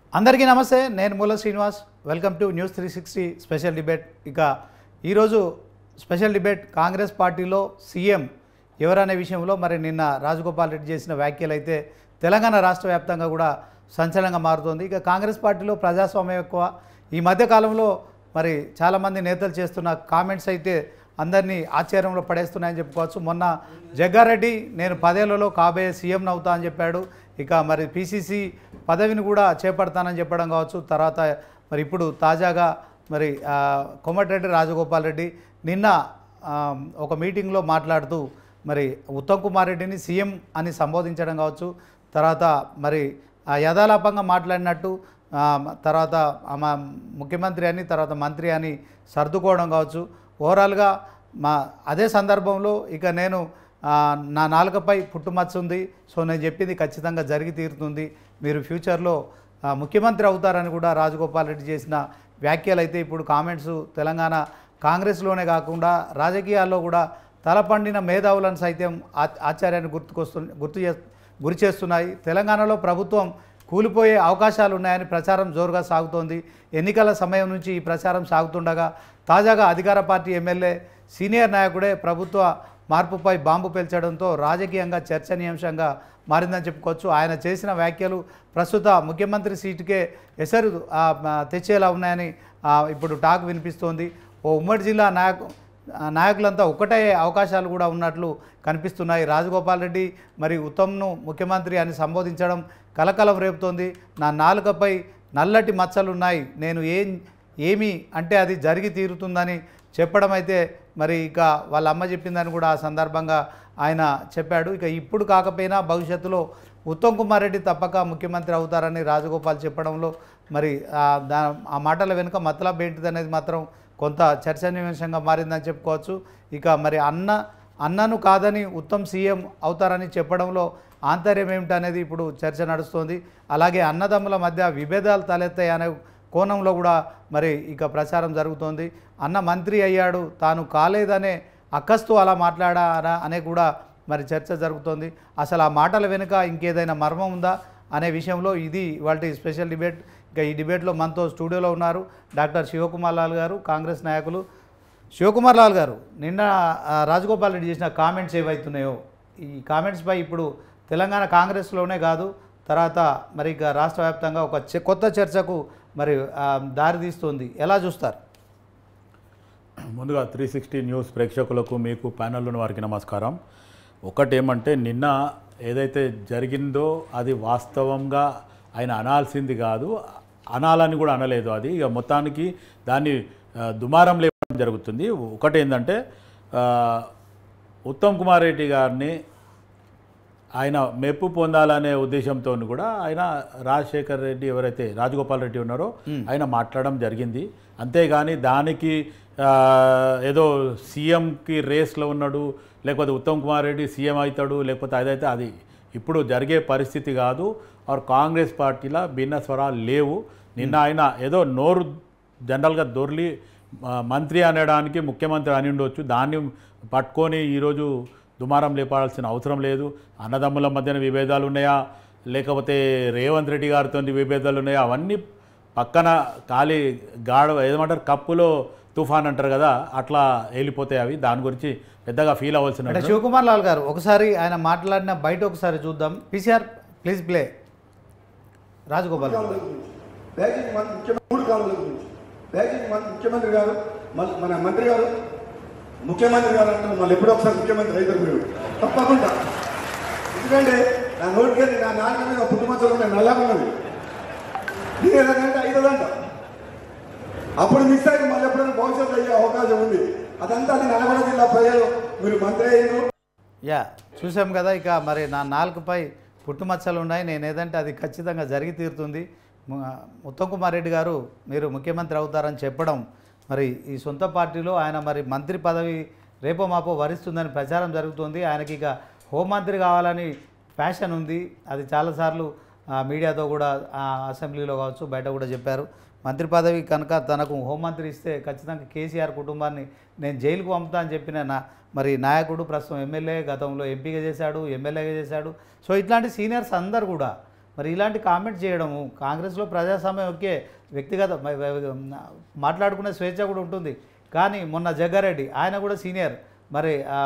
అందరికీ నమస్తే నేను Moola Srinivas welcome to news three sixty special debate ఇక ఈరోజు స్పెషల్ డిబేట్ కాంగ్రెస్ పార్టీలో సీఎం ఎవరనే విషయంలో మరి నిన్న రాజగోపాల్ రెడ్డి చేసిన వ్యాఖ్యలు అయితే తెలంగాణ రాష్ట్ర వ్యాప్తంగా కూడా సంచలనంగా మారుతోంది ఇక కాంగ్రెస్ పార్టీలో ప్రజాస్వామ్యం ఎక్కువ ఈ మధ్య కాలంలో మరి చాలామంది నేతలు చేస్తున్న కామెంట్స్ అయితే అందరినీ ఆశ్చర్యంలో పడేస్తున్నాయని చెప్పుకోవచ్చు మొన్న జగ్గారెడ్డి నేను పదేళ్లలో కాబోయే సీఎం అవుతా అని చెప్పాడు ఇక మరి పిసిసి పదవిని కూడా చేపడతానని చెప్పడం కావచ్చు తర్వాత మరి ఇప్పుడు తాజాగా మరి ఆ, కోమటిరెడ్డి రాజగోపాల్ రెడ్డి నిన్న ఆ, ఒక మీటింగ్లో మాట్లాడుతూ మరి ఉత్తమ్ కుమార్ రెడ్డిని సీఎం అని సంబోధించడం కావచ్చు తర్వాత మరి ఆ యథాలాపంగా మాట్లాడినట్టు ఆ, తర్వాత ఆమె ముఖ్యమంత్రి అని తర్వాత మంత్రి అని సర్దుకోవడం కావచ్చు ఓవరాల్గా మా అదే సందర్భంలో ఇక నేను ఆ, నా నాలుకపై పుట్టుమచ్చ ఉంది సో నేను చెప్పింది ఖచ్చితంగా జరిగి తీరుతుంది మీరు ఫ్యూచర్లో ఆ, ముఖ్యమంత్రి అవుతారని కూడా రాజగోపాల్ రెడ్డి చేసిన వ్యాఖ్యలు అయితే ఇప్పుడు కామెంట్స్ తెలంగాణ కాంగ్రెస్లోనే కాకుండా రాజకీయాల్లో కూడా తలపండిన మేధావులను సైతం ఆ- ఆశ్చర్యాన్ని గుర్తుకొస్తు గుర్తు చే గురి చేస్తున్నాయి తెలంగాణలో ప్రభుత్వం కూలిపోయే అవకాశాలు ఉన్నాయని ప్రచారం జోరుగా సాగుతోంది ఎన్నికల సమయం నుంచి ఈ ప్రచారం సాగుతుండగా తాజాగా అధికార పార్టీ ఎమ్మెల్యే సీనియర్ నాయకుడే ప్రభుత్వ మార్పుపై బాంబు పేల్చడంతో రాజకీయంగా చర్చనీయాంశంగా మారిందని చెప్పుకోవచ్చు ఆయన చేసిన వ్యాఖ్యలు ప్రస్తుత ముఖ్యమంత్రి సీటుకే ఎసరు ఆ, ఆ, తెచ్చేలా ఉన్నాయని ఆ, ఇప్పుడు టాక్ వినిపిస్తోంది ఓ ఉమ్మడి జిల్లా నాయకు ఆ, నాయకులంతా ఒక్కటే అవకాశాలు కూడా ఉన్నట్లు కనిపిస్తున్నాయి రాజగోపాల్ రెడ్డి మరి ఉత్తమ్ను ముఖ్యమంత్రి అని సంబోధించడం కలకలం రేపుతోంది నా నాలుకపై నల్లటి మచ్చలున్నాయి నేను ఏం ఏమి అంటే అది జరిగి తీరుతుందని చెప్పడం అయితే మరి ఇక వాళ్ళ అమ్మ చెప్పిందని కూడా ఆ సందర్భంగా ఆయన చెప్పాడు ఇక ఇప్పుడు కాకపోయినా భవిష్యత్తులో ఉత్తమ్ కుమార్ రెడ్డి తప్పక ముఖ్యమంత్రి అవుతారని రాజగోపాల్ చెప్పడంలో మరి ఆ దా ఆ మాటల వెనుక మతలబ్ ఏంటిది అనేది మాత్రం కొంత చర్చనీయాంశంగా మారిందని చెప్పుకోవచ్చు ఇక మరి అన్న అన్నను కాదని ఉత్తమ్ సీఎం అవుతారని చెప్పడంలో ఆంతర్యం ఏమిటనేది ఇప్పుడు చర్చ నడుస్తోంది అలాగే అన్నదమ్ముల మధ్య విభేదాలు తలెత్తాయనే కోణంలో కూడా మరి ఇక ప్రచారం జరుగుతోంది అన్న మంత్రి అయ్యాడు తాను కాలేదనే అక్కస్తూ అలా మాట్లాడారా అనే కూడా మరి చర్చ జరుగుతోంది అసలు ఆ మాటల వెనుక ఇంకేదైనా మర్మం ఉందా అనే విషయంలో ఇది వాటి స్పెషల్ డిబేట్ ఇక ఈ డిబేట్లో మనతో స్టూడియోలో ఉన్నారు డాక్టర్ శివకుమార్ లాల్ గారు కాంగ్రెస్ నాయకులు శివకుమార్ లాల్ గారు నిన్న ఆ, రాజగోపాల్ రెడ్డి చేసిన కామెంట్స్ ఏవైతున్నాయో ఈ కామెంట్స్పై ఇప్పుడు తెలంగాణ కాంగ్రెస్లోనే కాదు తర్వాత మరి ఇక రాష్ట్ర వ్యాప్తంగా ఒక చ- కొత్త చర్చకు మరి ఆ, దారితీస్తుంది ఎలా చూస్తారు ముందుగా త్రీ సిక్స్టీ న్యూస్ ప్రేక్షకులకు మీకు ప్యానెల్లోని వారికి నమస్కారం ఒకటేమంటే నిన్న ఏదైతే జరిగిందో అది వాస్తవంగా ఆయన అనాల్సింది కాదు అనాలని కూడా అనలేదు అది ఇక మొత్తానికి దాన్ని ఆ, దుమారం లేపడం జరుగుతుంది ఒకటేంటంటే ఆ, ఉత్తమ్ కుమార్ రెడ్డి గారిని ఆయన మెప్పు పొందాలనే ఉద్దేశంతో కూడా ఆయన రాజశేఖర్ రెడ్డి ఎవరైతే రాజగోపాల్ రెడ్డి ఉన్నారో ఆయన మాట్లాడడం జరిగింది అంతేగాని దానికి ఆ, ఏదో సీఎంకి రేస్లో ఉన్నాడు లేకపోతే ఉత్తమ్ కుమార్ రెడ్డి సీఎం అవుతాడు లేకపోతే అదైతే అది ఇప్పుడు జరిగే పరిస్థితి కాదు ఆర్ కాంగ్రెస్ పార్టీలో భిన్న స్వరాలు లేవు నిన్న ఆయన ఏదో నోరు జనరల్గా దొర్లి ఆ, మంత్రి అనడానికి ముఖ్యమంత్రి అని ఉండొచ్చు దాన్ని పట్టుకొని ఈరోజు దుమారం లేపాల్సిన అవసరం లేదు అన్నదమ్ముల మధ్యన విభేదాలు ఉన్నాయా లేకపోతే రేవంత్ రెడ్డి గారితో విభేదాలు ఉన్నాయా అవన్నీ పక్కన ఖాళీ గాఢ ఏమంటారు కప్పులో తుఫాన్ అంటారు కదా అట్లా వెళ్ళిపోతాయి అవి దాని గురించి పెద్దగా ఫీల్ అవ్వాల్సిన అంటే శివకుమార్ లాల్ గారు ఒకసారి ఆయన మాట్లాడిన బయట ఒకసారి చూద్దాం PCR please play Rajagopal Reddy garu. Bagging మన ముఖ్యమంత్రి మూడు కాలంలో గురించి బ్యాగింగ్ మన ముఖ్యమంత్రి గారు మన మన మంత్రి గారు ముఖ్యమంత్రి గారు అంటే మళ్ళీ ఎప్పుడో ఒకసారి ముఖ్యమంత్రి అవుతారు మీరు తప్పకుండా ఎందుకంటే నా నోటికి నా నాన్న మీద పుట్టుమచ్చలు ఉన్నాయి నల్లగా ఉన్నది నేను ఏదంటే ఐదంట అప్పుడు మిస్ అయ్యి మళ్ళీ ఎప్పుడైనా భవిష్యత్తు అయ్యే అవకాశం ఉంది అదంతా అది నల్గొండ జిల్లా ప్రజలు మీరు మంత్రి అయ్యారు యా చూసాం కదా ఇక మరి నా నాలుకపై పుట్టుమచ్చలు ఉన్నాయి నేను ఏదంటే అది ఖచ్చితంగా జరిగి తీరుతుంది ము- ఉత్తమ్ కుమార్ రెడ్డి గారు మీరు ముఖ్యమంత్రి అవుతారని చెప్పడం మరి ఈ సొంత పార్టీలో ఆయన మరి మంత్రి పదవి రేపో మాపో వరిస్తుందని ప్రచారం జరుగుతుంది ఆయనకి ఇక హోంమంత్రి కావాలని ఫ్యాషన్ ఉంది అది చాలాసార్లు ఆ, మీడియాతో కూడా ఆ, అసెంబ్లీలో కావచ్చు బయట కూడా చెప్పారు మంత్రి పదవి కనుక తనకు హోంమంత్రి ఇస్తే ఖచ్చితంగా కేసీఆర్ కుటుంబాన్ని నేను జైలుకు పంపుతా అని చెప్పిన నా మరి నాయకుడు ప్రస్తుతం ఎమ్మెల్యే గతంలో ఎంపీగా చేశాడు ఎమ్మెల్యేగా చేశాడు సో ఇట్లాంటి సీనియర్స్ అందరు కూడా మరి ఇలాంటి కామెంట్ చేయడము కాంగ్రెస్లో ప్రజాస్వామ్యం ఓకే వ్యక్తిగత మ- మ- మాట్లాడుకునే స్వేచ్ఛ కూడా ఉంటుంది కానీ మొన్న జగ్గారెడ్డి ఆయన కూడా సీనియర్ మరి ఆ,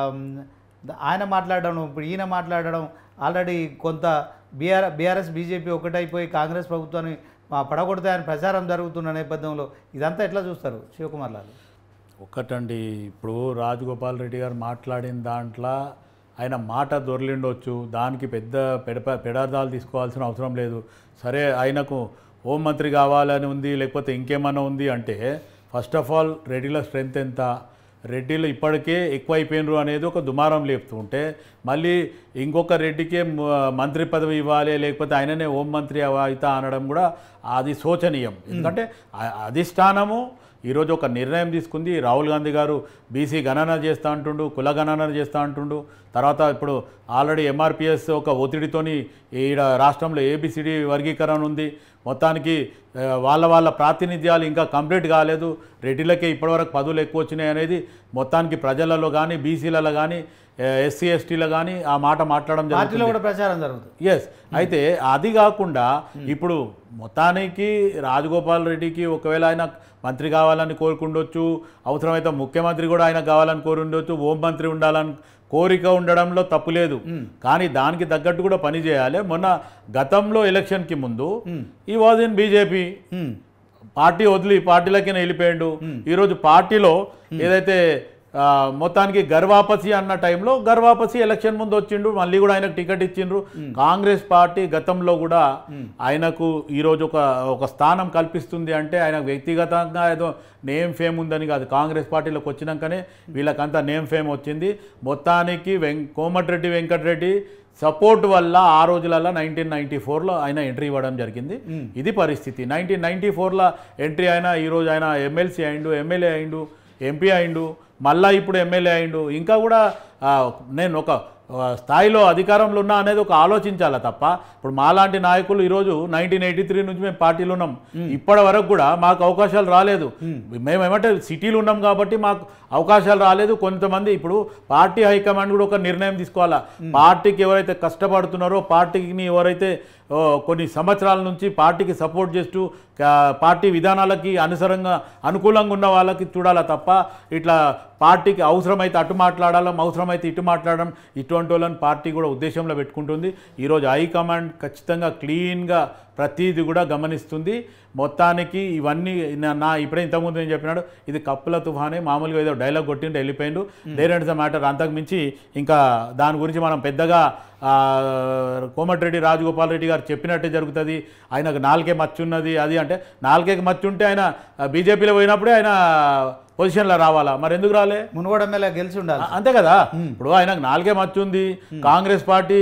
ఆయన మాట్లాడడం ఇప్పుడు ఈయన మాట్లాడడం ఆల్రెడీ కొంత బీఆర్ బీఆర్ఎస్ బీజేపీ ఒకటైపోయి కాంగ్రెస్ ప్రభుత్వాన్ని మా పడగొడతాయని ప్రచారం జరుగుతున్న నేపథ్యంలో ఇదంతా ఎట్లా చూస్తారు శివకుమార్ లాల్ ఒక్కటండి ఇప్పుడు రాజగోపాల్ రెడ్డి గారు మాట్లాడిన దాంట్లో ఆయన మాట దొర్లిండొచ్చు దానికి పెద్ద పెడప పెడార్థాలు తీసుకోవాల్సిన అవసరం లేదు సరే ఆయనకు హోంమంత్రి కావాలని ఉంది లేకపోతే ఇంకేమన్నా ఉంది అంటే ఫస్ట్ ఆఫ్ ఆల్ రెడ్డిల స్ట్రెంత్ ఎంత రెడ్డిలు ఇప్పటికే ఎక్కువైపోయినరు అనేది ఒక దుమారం లేపుతూ ఉంటే మళ్ళీ ఇంకొక రెడ్డికే మ- మంత్రి పదవి ఇవ్వాలి లేకపోతే ఆయననే హోంమంత్రి అవుతా అనడం కూడా అది శోచనీయం ఎందుకంటే ఆ- అధిష్టానము ఈరోజు ఒక నిర్ణయం తీసుకుంది రాహుల్ గాంధీ గారు బీసీ గణన చేస్తా అంటుండు కుల గణన చేస్తా అంటుండు తర్వాత ఇప్పుడు ఆల్రెడీ ఎంఆర్పిఎస్ ఒక ఒత్తిడితోని ఈడ రాష్ట్రంలో ఏబిసిడి వర్గీకరణ ఉంది మొత్తానికి ఆ, వాళ్ళ వాళ్ళ ప్రాతినిధ్యాలు ఇంకా కంప్లీట్ కాలేదు రెడ్డిలకే ఇప్పటివరకు పదవులు ఎక్కువ వచ్చినాయి అనేది మొత్తానికి ప్రజలలో కానీ బీసీలలో కానీ ఎస్సీ ఎస్టీలో కానీ ఆ మాట మాట్లాడడం పార్టీలో జరుగుతుంది కూడా ప్రచారం జరుగుతుంది ఎస్ అయితే అది కాకుండా ఇప్పుడు మొత్తానికి రాజగోపాల్ రెడ్డికి ఒకవేళ ఆయన మంత్రి కావాలని కోరుకుండొచ్చు అవసరమైతే ముఖ్యమంత్రి కూడా ఆయన కావాలని కోరుండొచ్చు హోం మంత్రి ఉండాలని కోరిక ఉండడంలో తప్పు లేదు కానీ దానికి తగ్గట్టు కూడా పని చేయాలి మొన్న గతంలో ఎలక్షన్కి ముందు ఈ was in BJP um. Party వదిలి పార్టీలకి వెళ్ళిపోయాడు ఈరోజు పార్టీలో ఏదైతే ఆ, మొత్తానికి గర్వాపసి అన్న టైంలో గర్వాపసి ఎలక్షన్ ముందు వచ్చిండు మళ్ళీ కూడా ఆయనకు టికెట్ ఇచ్చిండ్రు కాంగ్రెస్ పార్టీ గతంలో కూడా ఆయనకు ఈరోజు ఒక ఒక స్థానం కల్పిస్తుంది అంటే ఆయన వ్యక్తిగతంగా ఏదో నేమ్ ఫేమ్ ఉందని కాదు కాంగ్రెస్ పార్టీలోకి వచ్చినాకనే వీళ్ళకంతా నేమ్ ఫేమ్ వచ్చింది మొత్తానికి వెం కోమటిరెడ్డి వెంకటరెడ్డి సపోర్ట్ వల్ల ఆ రోజులలో నైన్టీన్ నైన్టీ ఫోర్లో ఆయన ఎంట్రీ ఇవ్వడం జరిగింది ఇది పరిస్థితి నైన్టీన్ నైన్టీ ఫోర్లో ఎంట్రీ అయినా ఈరోజు ఆయన ఎమ్మెల్సీ అయిండు ఎమ్మెల్యే అయిండు ఎంపీ అయిండు మళ్ళా ఇప్పుడు ఎమ్మెల్యే అయిండు ఇంకా కూడా ఆ, నేను ఒక ఆ, స్థాయిలో అధికారంలో ఉన్నా అనేది ఒక ఆలోచించాలి తప్ప ఇప్పుడు మాలాంటి నాయకులు ఈరోజు నైన్టీన్ ఎయిటీ త్రీ నుంచి మేము పార్టీలో ఉన్నాం ఇప్పటి వరకు కూడా మాకు అవకాశాలు రాలేదు మేము ఏమంటే సిటీలో ఉన్నాం కాబట్టి మాకు అవకాశాలు రాలేదు కొంతమంది ఇప్పుడు పార్టీ హైకమాండ్ కూడా ఒక నిర్ణయం తీసుకోవాలా పార్టీకి ఎవరైతే కష్టపడుతున్నారో పార్టీని ఎవరైతే ఓ, కొన్ని సంవత్సరాల నుంచి పార్టీకి సపోర్ట్ చేస్తూ కా- పార్టీ విధానాలకి అనుసరంగా అనుకూలంగా ఉన్న వాళ్ళకి చూడాలా తప్ప ఇట్లా పార్టీకి అవసరమైతే అటు మాట్లాడాలం అవసరమైతే ఇటు మాట్లాడడం ఇటువంటి వాళ్ళని పార్టీ కూడా ఉద్దేశంలో పెట్టుకుంటుంది ఈరోజు హైకమాండ్ ఖచ్చితంగా క్లీన్గా ప్రతిదీ కూడా గమనిస్తుంది మొత్తానికి ఇవన్నీ నా- నా ఇప్పుడే ఇంతకుముందు నేను చెప్పినాడు ఇది కప్పుల తుఫానే మామూలుగా ఏదో డైలాగ్ కొట్టిండు వెళ్ళిపోయిండు దేర్ అండ్ ద మ్యాటర్ అంతకు మించి ఇంకా దాని గురించి మనం పెద్దగా ఆ, కోమటిరెడ్డి రాజగోపాల్ రెడ్డి గారు చెప్పినట్టే జరుగుతుంది ఆయనకు నాలుగే మచ్చున్నది అది అంటే నాలుగేకి మచ్చు ఉంటే ఆయన బీజేపీలో పోయినప్పుడే ఆయన పొజిషన్లో రావాలా మరి ఎందుకు రాలే మునుగోడు ఎమ్మెల్యే గెలిచి ఉండాలి ఆ- అంతే కదా ఇప్పుడు ఆయనకు నాలుగే మచ్చు ఉంది కాంగ్రెస్ పార్టీ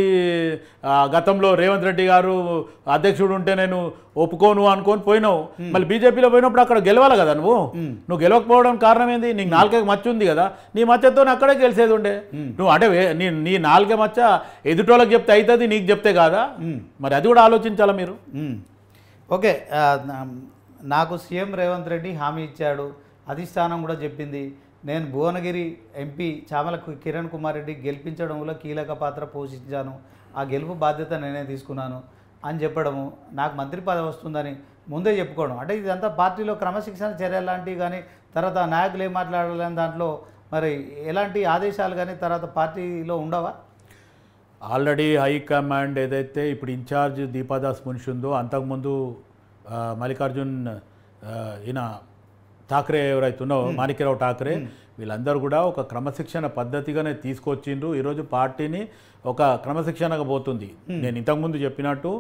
ఆ, గతంలో రేవంత్ రెడ్డి గారు అధ్యక్షుడు ఉంటే నేను ఒప్పుకోను అనుకొని పోయినావు మళ్ళీ బీజేపీలో పోయినప్పుడు అక్కడ గెలవాలి కదా నువ్వు నువ్వు గెలవకపోవడం కారణం ఏంది నీకు నాలుగే మచ్చ ఉంది కదా నీ మచ్చతో అక్కడే గెలిచేది ఉండే నువ్వు అంటే వే- నీ నీ నాలుగే మచ్చ ఎదుటోళ్ళకి చెప్తే అవుతుంది నీకు చెప్తే కాదా మరి అది కూడా ఆలోచించాలా మీరు మ్మ్. ఓకే ఆ, నా- నాకు సీఎం రేవంత్ రెడ్డి హామీ ఇచ్చాడు అధిష్టానం కూడా చెప్పింది నేను భువనగిరి ఎంపీ చామల కు- కిరణ్ కుమార్ రెడ్డి గెలిపించడంలో కీలక పాత్ర పోషించాను ఆ గెలుపు బాధ్యత నేనే తీసుకున్నాను అని చెప్పడము నాకు మంత్రి పదవి వస్తుందని ముందే చెప్పుకోవడం అంటే ఇదంతా పార్టీలో క్రమశిక్షణ చర్యలు లాంటివి కానీ తర్వాత నాయకులు ఏం మాట్లాడాలని దాంట్లో మరి ఎలాంటి ఆదేశాలు కానీ తర్వాత పార్టీలో ఉండవా ఆల్రెడీ హైకమాండ్ ఏదైతే ఇప్పుడు ఇన్ఛార్జ్ దీపాదాస్ మున్షి ఉందో అంతకుముందు ఆ, మల్లికార్జున్ ఆ, ఈయన ఠాక్రే ఎవరైతే ఉన్నో మాణిక్యరావు ఠాక్రే వీళ్ళందరూ కూడా ఒక క్రమశిక్షణ పద్ధతిగానే తీసుకొచ్చిండ్రు ఈరోజు పార్టీని ఒక క్రమశిక్షణగా పోతుంది నేను ఇంతకుముందు చెప్పినట్టు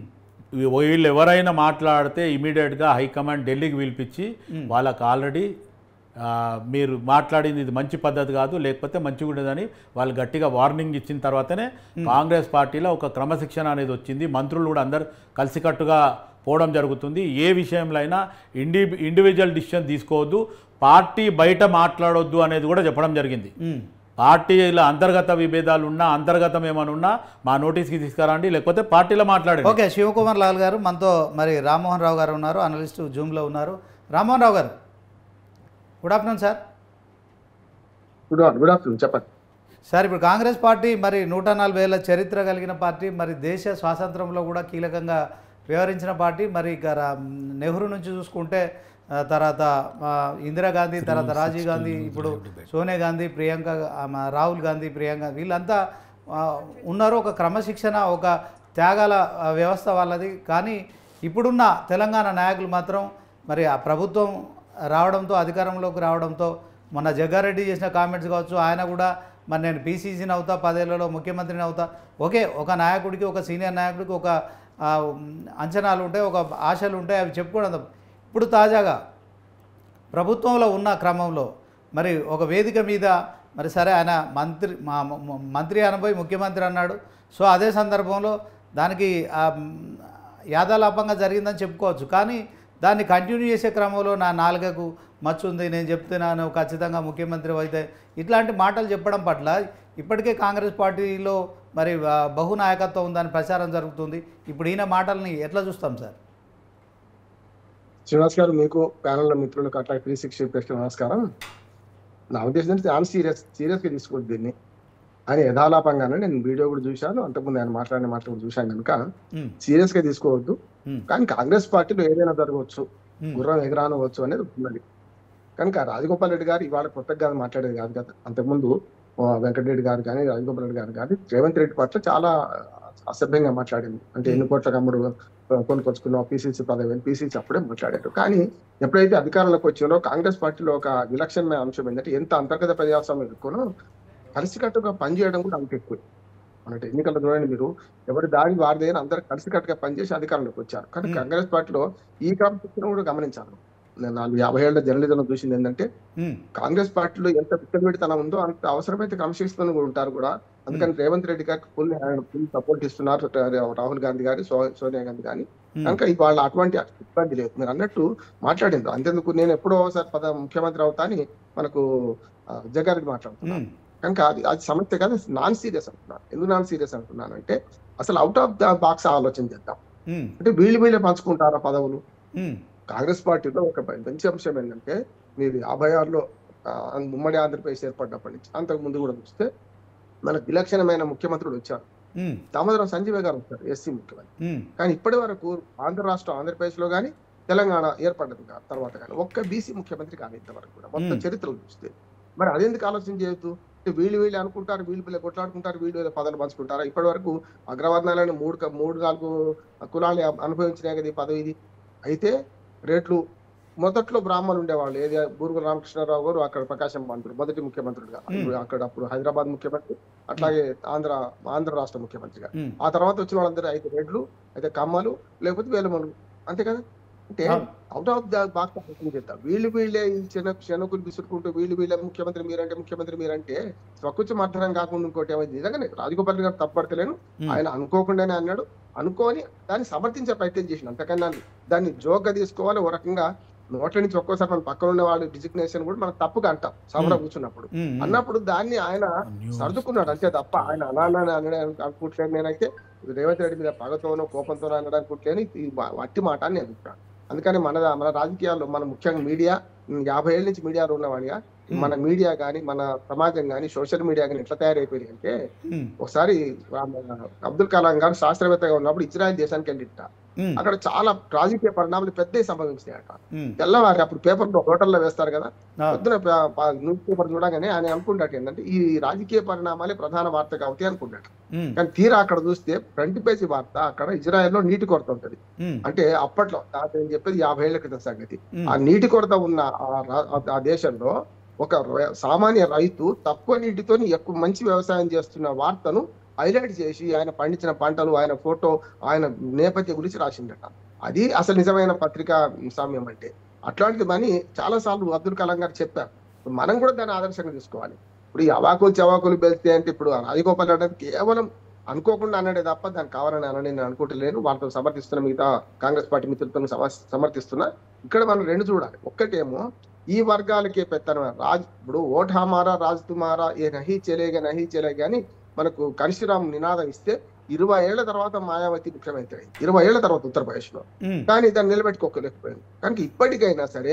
వీళ్ళు ఎవరైనా మాట్లాడితే ఇమీడియట్గా హైకమాండ్ ఢిల్లీకి పిలిపించి వాళ్ళకి ఆల్రెడీ ఆ, మీరు మాట్లాడింది ఇది మంచి పద్ధతి కాదు లేకపోతే మంచిగా ఉండదని వాళ్ళు గట్టిగా వార్నింగ్ ఇచ్చిన తర్వాతనే కాంగ్రెస్ పార్టీలో ఒక క్రమశిక్షణ అనేది వచ్చింది మంత్రులు కూడా అందరు కలిసికట్టుగా పోవడం జరుగుతుంది ఏ విషయంలో అయినా ఇండి ఇండివిజువల్ డిసిషన్ తీసుకోవద్దు పార్టీ బయట మాట్లాడొద్దు అనేది కూడా చెప్పడం జరిగింది మ్మ్. పార్టీల అంతర్గత విభేదాలు ఉన్నా అంతర్గతం ఏమైనా ఉన్నా మా నోటీస్కి తీసుకురండి లేకపోతే పార్టీలో మాట్లాడండి ఓకే శివకుమార్ లాల్ గారు మనతో మరి రామ్మోహన్ రావు గారు ఉన్నారు అనలిస్ట్ జూమ్లో ఉన్నారు Rammohan Rao garu good afternoon sir good ఆఫ్ గుడ్ ఆఫ్టర్నూన్ చెప్పండి సార్ ఇప్పుడు కాంగ్రెస్ పార్టీ మరి నూట నలభై ఏళ్ళ చరిత్ర కలిగిన పార్టీ మరి దేశ స్వాతంత్రంలో కూడా కీలకంగా వ్యవహరించిన పార్టీ మరి ఇక రా- నెహ్రూ నుంచి చూసుకుంటే ఆ, తర్వాత ఆ, ఇందిరాగాంధీ తర్వాత రాజీవ్ గాంధీ ఇప్పుడు సోనియా గాంధీ ప్రియాంక ఆ, మా రాహుల్ గాంధీ ప్రియాంక వీళ్ళంతా ఆ, ఉన్నారు ఒక క్రమశిక్షణ ఒక త్యాగాల ఆ, వ్యవస్థ వాళ్ళది కానీ ఇప్పుడున్న తెలంగాణ నాయకులు మాత్రం మరి ఆ ప్రభుత్వం రావడంతో అధికారంలోకి రావడంతో మొన్న జగ్గారెడ్డి చేసిన కామెంట్స్ కావచ్చు ఆయన కూడా మరి నేను పీసీసీని అవుతా పదేళ్లలో ముఖ్యమంత్రిని అవుతా ఓకే ఒక నాయకుడికి ఒక సీనియర్ నాయకుడికి ఒక ఆ, అంచనాలు ఉంటాయి ఒక ఆశలు ఉంటాయి అవి చెప్పుకోవడం తప్ప. ఇప్పుడు తాజాగా ప్రభుత్వంలో ఉన్న క్రమంలో మరి ఒక వేదిక మీద మరి సరే ఆయన మంత్రి మా మ- మంత్రి అనబోయి ముఖ్యమంత్రి అన్నాడు సో అదే సందర్భంలో దానికి ఆ, మ్, యాదాలాపంగా జరిగిందని చెప్పుకోవచ్చు కానీ దాన్ని కంటిన్యూ చేసే క్రమంలో నా నాలుగకు మచ్చు ఉంది నేను చెప్తున్నాను ఖచ్చితంగా ముఖ్యమంత్రి అయితే ఇట్లాంటి మాటలు చెప్పడం పట్ల ఇప్పటికే కాంగ్రెస్ పార్టీలో మరి ఆ, బహునాయకత్వం ఉందని ప్రచారం జరుగుతుంది ఇప్పుడు ఈయన మాటల్ని ఎట్లా చూస్తాం సార్ శ్రీనివాస్ గారు మీకు ప్యానల్ మిత్రులకు అట్లా త్రీ సిక్స్టీ ప్లస్ నమస్కారం నా ఉద్దేశం ఏంటంటే ఆయన సీరియస్ సీరియస్ గా తీసుకోవద్దు దీన్ని ఆయన యథాలాపంగానే నేను వీడియో కూడా చూశాను అంతకుముందు ఆయన మాట్లాడిన మాటలు కూడా చూశాను కనుక ఉమ్, సీరియస్ గా తీసుకోవద్దు ఉమ్, కానీ కాంగ్రెస్ పార్టీలో ఏదైనా జరగవచ్చు ఉమ్, గుర్రం ఎగరానవచ్చు అనేది ఉన్నది కనుక రాజగోపాల్ రెడ్డి గారు ఇవాళ కొత్తగా కాదు మాట్లాడేది కాదు కదా అంతకుముందు ఆ, వెంకటరెడ్డి గారు కానీ రాజగోపాల్ రెడ్డి గారు కానీ రేవంత్ రెడ్డి పట్ల చాలా అసభ్యంగా మాట్లాడింది అంటే ఎన్ని కోట్ల కమ్ముడు ఆ, కొనుక్కొచ్చుకున్నావు పీసీసీ పదవి పీసీసీ అప్పుడే మాట్లాడారు కానీ ఎప్పుడైతే అధికారంలోకి వచ్చారో కాంగ్రెస్ పార్టీలో ఒక విలక్షణమైన అంశం ఏంటంటే ఎంత అంతర్గత ప్రజాస్వామ్యం ఎక్కువనో కలిసికట్టుగా పనిచేయడం కూడా అంత ఎక్కువ అంటే ఎన్నికల్లో చూడండి మీరు ఎవరి దారి వారిదైనా అందరూ కలిసికట్టుగా పనిచేసి అధికారంలోకి వచ్చారు కానీ Hmm. కాంగ్రెస్ పార్టీలో ఈ క్రమశిక్షణ కూడా గమనించాలి నేను నాలుగు యాభై ఏళ్ల జర్నలిజం చూసింది ఏంటంటే ఉమ్, కాంగ్రెస్ పార్టీలో ఎంత విచ్చలవిడితనం ఉందో అంత అవసరమైతే క్రమశిక్షణ కూడా ఉంటారు కూడా అందుకని రేవంత్ రెడ్డి గారికి ఫుల్ ఫుల్ సపోర్ట్ ఇస్తున్నారు రాహుల్ గాంధీ గారి సో- సోనియా గాంధీ గాని ఉమ్, కనుక ఇవాళ అటువంటి ఇబ్బంది లేదు మీరు అన్నట్టు మాట్లాడిండ్రు అంతేందుకు నేను ఎప్పుడో ఒకసారి పద ముఖ్యమంత్రి అవుతా అని మనకు ఆ, జగ్గారెడ్డి మాట్లాడుతున్నాను ఉమ్, కనుక అది అది సమస్య కాదు నాన్ సీరియస్ అంటున్నాను ఎందుకు నాన్ సీరియస్ అంటున్నాను అంటే అసలు అవుట్ ఆఫ్ ద బాక్స్ ఆలోచన చేద్దాం ఉమ్, అంటే వీళ్ళు వీళ్ళే పంచుకుంటారా పదవులు ఉమ్, కాంగ్రెస్ పార్టీలో ఒక మంచి అంశం ఏంటంటే మీరు యాభై ఆరులో ఆ, ఉమ్మడి ఆంధ్రప్రదేశ్ ఏర్పడినప్పటి నుంచి అంతకు ముందు కూడా చూస్తే మనకు విలక్షణమైన ముఖ్యమంత్రులు వచ్చారు ఉమ్, దామోదరం సంజీవ గారు వచ్చారు ఎస్సీ ముఖ్యమంత్రి ఉమ్, కానీ ఇప్పటి వరకు ఆంధ్ర రాష్ట్రం ఆంధ్రప్రదేశ్ లో కానీ తెలంగాణ ఏర్పడ్డది కా- తర్వాత కానీ ఒక్క బీసీ ముఖ్యమంత్రి కానీ ఇంతవరకు కూడా మొత్తం Hmm. చరిత్రలు చూస్తే మరి అదెందుకు ఆలోచన చేయొద్దు అంటే వీళ్ళు వీళ్ళు అనుకుంటారు వీళ్ళు వీళ్ళు కొట్లాడుకుంటారు వీళ్ళు వీళ్ళు పదవులు పంచుకుంటారు ఇప్పటి వరకు అగ్రవర్ణాలను మూడు క- మూడు నాలుగు కులాలు అనుభవించినాయి కదా ఈ పదవి ఇది అయితే రేట్లు మొదట్లో బ్రాహ్మణులు ఉండేవాళ్ళు ఏది బూరుగు రామకృష్ణారావు గారు అక్కడ ప్రకాశం మంత్రులు మొదటి ముఖ్యమంత్రులుగా Hmm. ఇప్పుడు అక్కడ అప్పుడు హైదరాబాద్ ముఖ్యమంత్రి అట్లాగే ఆంధ్ర ఆంధ్ర రాష్ట్ర ముఖ్యమంత్రిగా ఉమ్. ఆ తర్వాత వచ్చిన వాళ్ళందరూ అయితే రెడ్లు అయితే కమ్మలు లేకపోతే వేలమలు అంతే కదా అంటే అవును. అవుట్ ఆఫ్ ద బాక్స్ ఆలోచన చేద్దాం వీళ్ళు వీళ్ళే ఈ చిన్న శనకులు విసురుకుంటూ వీళ్ళు వీళ్ళే ముఖ్యమంత్రి మీరంటే ముఖ్యమంత్రి మీరంటే స్వకృత్యం అర్థం కాకుండా ఇంకోటి ఏమైంది నిజంగానే రాజగోపాల్ రెడ్డి గారు తప్పడతలేను ఉమ్. ఆయన అనుకోకుండానే అన్నాడు అనుకోని దాన్ని సమర్థించే ప్రయత్నం చేసిన అంతకన్నా దాన్ని జోక్గా తీసుకోవాలి ఓ రకంగా నోట్ల నుంచి ఒక్కోసారి మన పక్కన ఉన్న వాళ్ళ డిజిగ్నేషన్ కూడా మనం తప్పుగా అంటాం సభలో Hmm. కూర్చున్నప్పుడు ఉమ్, ఉమ్. అన్నప్పుడు దాన్ని ఆయన News. సర్దుకున్నాడు అంతే తప్ప ఆయన అనాలని అనడానికి అనుకుంటలేను నేనైతే రేవంత్ రెడ్డి మీద పగతోనో కోపంతోనో అనడానికి అనుకుంటలేను ఇది వా- వట్టి మాట అని నేను అనుకుంటాను అందుకని మన మన రాజకీయాల్లో మన ముఖ్యంగా మీడియా యాభై ఏళ్ళ నుంచి మీడియాలో ఉన్నవాడిగా మన మీడియా కానీ మన సమాజం కానీ సోషల్ మీడియా కానీ ఎట్లా తయారైపోయింది అంటే ఉమ్, ఒకసారి ఆ మన అబ్దుల్ కలాం గారు శాస్త్రవేత్తగా ఉన్నప్పుడు ఇజ్రాయెల్ దేశానికి వెళ్ళిట ఉమ్, అక్కడ చాలా రాజకీయ పరిణామాలు పెద్దవి సంభవించినాయట ఉమ్. తెల్లవారి అప్పుడు పేపర్లో హోటల్లో వేస్తారు కదా ఆ, పొద్దున న్యూస్ పేపర్ చూడగానే ఆయన అనుకుంటాడు ఏంటంటే ఈ రాజకీయ పరిణామాలే ప్రధాన వార్త కాబట్టి అనుకుంటాడు ఉమ్, కానీ తీరా అక్కడ చూస్తే ఫ్రంట్ పేజీ వార్త అక్కడ ఇజ్రాయెల్లో నీటి కొరత ఉంటది ఉమ్, అంటే అప్పట్లో ఆ నేను చెప్పేది యాభై ఏళ్ల క్రితం సంగతి ఉమ్, ఆ నీటి కొరత ఉన్న ఆ రా- ఆ- ఆ దేశంలో ఒక ర- సామాన్య రైతు తక్కువ నీటితో ఎక్కువ మంచి వ్యవసాయం చేస్తున్న వార్తను హైలైట్ చేసి ఆయన పండించిన పంటలు ఆయన ఫోటో ఆయన నేపథ్యం గురించి రాసిండట అది అసలు నిజమైన పత్రికా సామ్యం అంటే అట్లాంటిది మని చాలా సార్లు అబ్దుల్ కలాం గారు చెప్పారు మనం కూడా దాన్ని ఆదర్శంగా తీసుకోవాలి ఇప్పుడు ఈ అవాకులు చవాకులు వెళ్తే అంటే ఇప్పుడు రాజగోపాల్ రెడ్డి కేవలం అనుకోకుండా అన్నాడే తప్ప దానికి కావాలని అనని నేను అనుకుంటలేను వాళ్ళతో సమర్థిస్తున్న మిగతా కాంగ్రెస్ పార్టీ మిత్రులతో సమ- సమర్థిస్తున్నా ఇక్కడ మనం రెండు చూడాలి ఒక్కటేమో ఈ వర్గాలకే పెత్తనం రాజ్ ఇప్పుడు ఓట్ హమారా రాజ్ తుమారా ఏ నహి చెలేగా నహి చెలేగా అని మనకు కనిశ్రామ్ నినాదం ఇస్తే ఇరవై ఏళ్ల తర్వాత మాయావతి ముఖ్యమంత్రి అయింది ఇరవై ఏళ్ల తర్వాత ఉత్తరప్రదేశ్ లో ఉమ్, కానీ దాన్ని నిలబెట్టుకోలేకపోయింది కనుక ఇప్పటికైనా సరే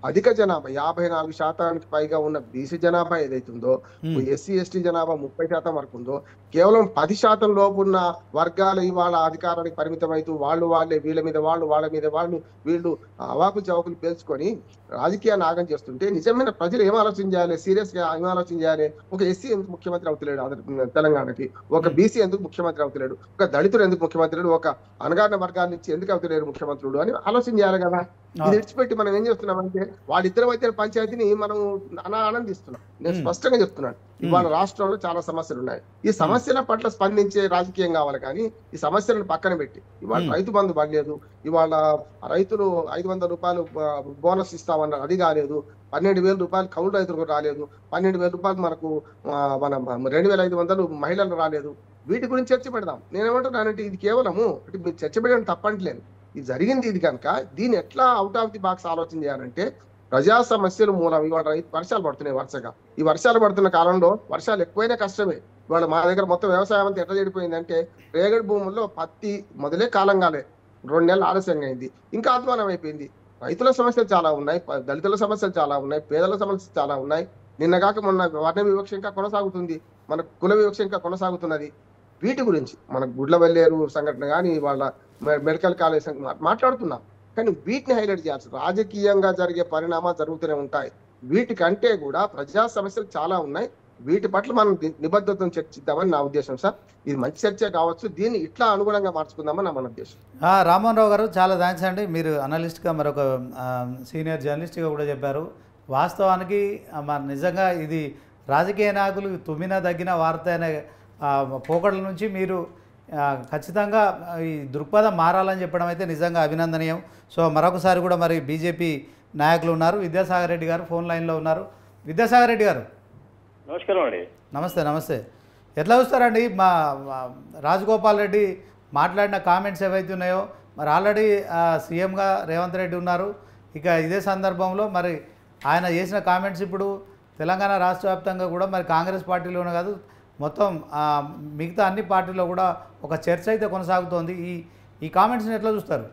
అధిక జనాభా యాభై నాలుగు శాతానికి పైగా ఉన్న బీసీ జనాభా ఏదైతుందో ఎస్సీ ఎస్టీ జనాభా ముప్పై శాతం వరకు ఉందో కేవలం పది శాతం లోపు ఉన్న వర్గాలు ఇవాళ అధికారానికి పరిమితమైతూ వాళ్ళు వాళ్ళే వీళ్ళ మీద వాళ్ళు వాళ్ళ మీద వాళ్ళు వీళ్ళు అవాకులు చవాకులు పేల్చుకొని రాజకీయ నాగం చేస్తుంటే నిజమైన ప్రజలు ఏం ఆలోచన చేయాలి సీరియస్ గా ఏం ఆలోచన చేయాలి ఒక ఎస్సీ ఎందుకు ముఖ్యమంత్రి అవుతలేడు ఆంధ్ర- తెలంగాణకి ఒక బీసీ ఎందుకు ముఖ్యమంత్రి అవుతలేడు ఒక దళితుడు ఎందుకు ముఖ్యమంత్రి లేడు? ఒక అనగారిన వర్గాల నుంచి ఎందుకు అవుతలేరు ముఖ్యమంత్రుడు అని ఆలోచన చేయాలి కదా ఇది విడిచిపెట్టి మనం ఏం చేస్తున్నామంటే వాళ్ళిద్దరి మధ్య పంచాయతీని మనం అనా ఆనందిస్తున్నాం నేను Hmm. స్పష్టంగా చెప్తున్నాను ఇవాళ రాష్ట్రంలో చాలా సమస్యలు ఉన్నాయి ఈ సమస్యల పట్ల స్పందించే రాజకీయం కావాలి కానీ ఈ సమస్యలను పక్కన పెట్టి ఇవాళ Hmm. రైతు బంధు పడలేదు ఇవాళ రైతులు ఐదు వందల రూపాయలు ఆ, బోనస్ ఇస్తామన్నారు అది కాలేదు పన్నెండు వేల రూపాయలు కౌలు రైతులకు రాలేదు పన్నెండు వేల రూపాయలు మనకు ఆ, మన రెండు వేల ఐదు వందలు మహిళలకు రాలేదు వీటి గురించి చర్చ పెడదాం నేనేమంటున్నానంటే ఇది కేవలము అంటే మీరు చర్చ పెట్టడం తప్పంటలేదు ఇది జరిగింది ఇది కనుక దీన్ని ఎట్లా అవుట్ ఆఫ్ ది బాక్స్ ఆలోచన చేయాలంటే ప్రజా సమస్యలు మూలం ఇవాళ రైతు వర్షాలు పడుతున్నాయి వరుసగా ఈ వర్షాలు పడుతున్న కాలంలో వర్షాలు ఎక్కువైనా కష్టమే ఇవాళ మా దగ్గర మొత్తం వ్యవసాయం అంతా ఎట్లా చెడిపోయిందంటే రేగడి భూముల్లో పత్తి మొదలే కాలం కాలే రెండు నెలలు ఆలస్యంగా అయింది ఇంకా అధ్వానం అయిపోయింది రైతుల సమస్యలు చాలా ఉన్నాయి ప- దళితుల సమస్యలు చాలా ఉన్నాయి పేదల సమస్యలు చాలా ఉన్నాయి నిన్న కాక మొన్న వర్ణ వివక్ష ఇంకా కొనసాగుతుంది మన కుల వివక్ష ఇంకా కొనసాగుతున్నది వీటి గురించి మన గుడ్ల వెల్లేరు సంఘటన కానీ వాళ్ళ మె- మెడికల్ కాలేజ్ సంఘ- మా- మాట్లాడుతున్నాం కానీ వీటిని హైలైట్ చేయాల్సి రాజకీయంగా జరిగే పరిణామాలు జరుగుతూనే ఉంటాయి వీటికంటే కూడా ప్రజా సమస్యలు చాలా ఉన్నాయి వీటి పట్ల మనం ని- నిబద్ధతను చర్చిద్దామని నా ఉద్దేశం సార్ ఇది మంచి చర్చ కావచ్చు దీన్ని ఇట్లా అనుగుణంగా మార్చుకుందామని నా మన ఉద్దేశం ఆ, రామ్మోహన్ రావు గారు చాలా థ్యాంక్స్ అండి మీరు అనలిస్ట్గా మరొక ఆ, సీనియర్ జర్నలిస్ట్గా కూడా చెప్పారు వాస్తవానికి ఆ, మన నిజంగా ఇది రాజకీయ నాయకులు తుమ్మిన తగ్గిన వార్త అనే ఆ, పోకడల నుంచి మీరు ఆ, ఖచ్చితంగా ఈ దృక్పథం మారాలని చెప్పడం అయితే నిజంగా అభినందనీయం సో మరొకసారి కూడా మరి బీజేపీ నాయకులు ఉన్నారు విద్యాసాగర్ రెడ్డి గారు ఫోన్ లైన్లో ఉన్నారు విద్యాసాగర్ రెడ్డి గారు నమస్కారం అండి నమస్తే నమస్తే ఎట్లా చూస్తారండి మా మా రాజగోపాల్ రెడ్డి మాట్లాడిన కామెంట్స్ ఏవైతే ఉన్నాయో మరి ఆల్రెడీ సీఎంగా రేవంత్ రెడ్డి ఉన్నారు ఇక ఇదే సందర్భంలో మరి ఆయన చేసిన కామెంట్స్ ఇప్పుడు తెలంగాణ రాష్ట్ర వ్యాప్తంగా కూడా మరి కాంగ్రెస్ పార్టీలోనే కాదు మొత్తం ఆ, మిగతా అన్ని పార్టీల్లో కూడా ఒక చర్చ అయితే కొనసాగుతోంది ఈ ఈ కామెంట్స్ని ఎట్లా చూస్తారు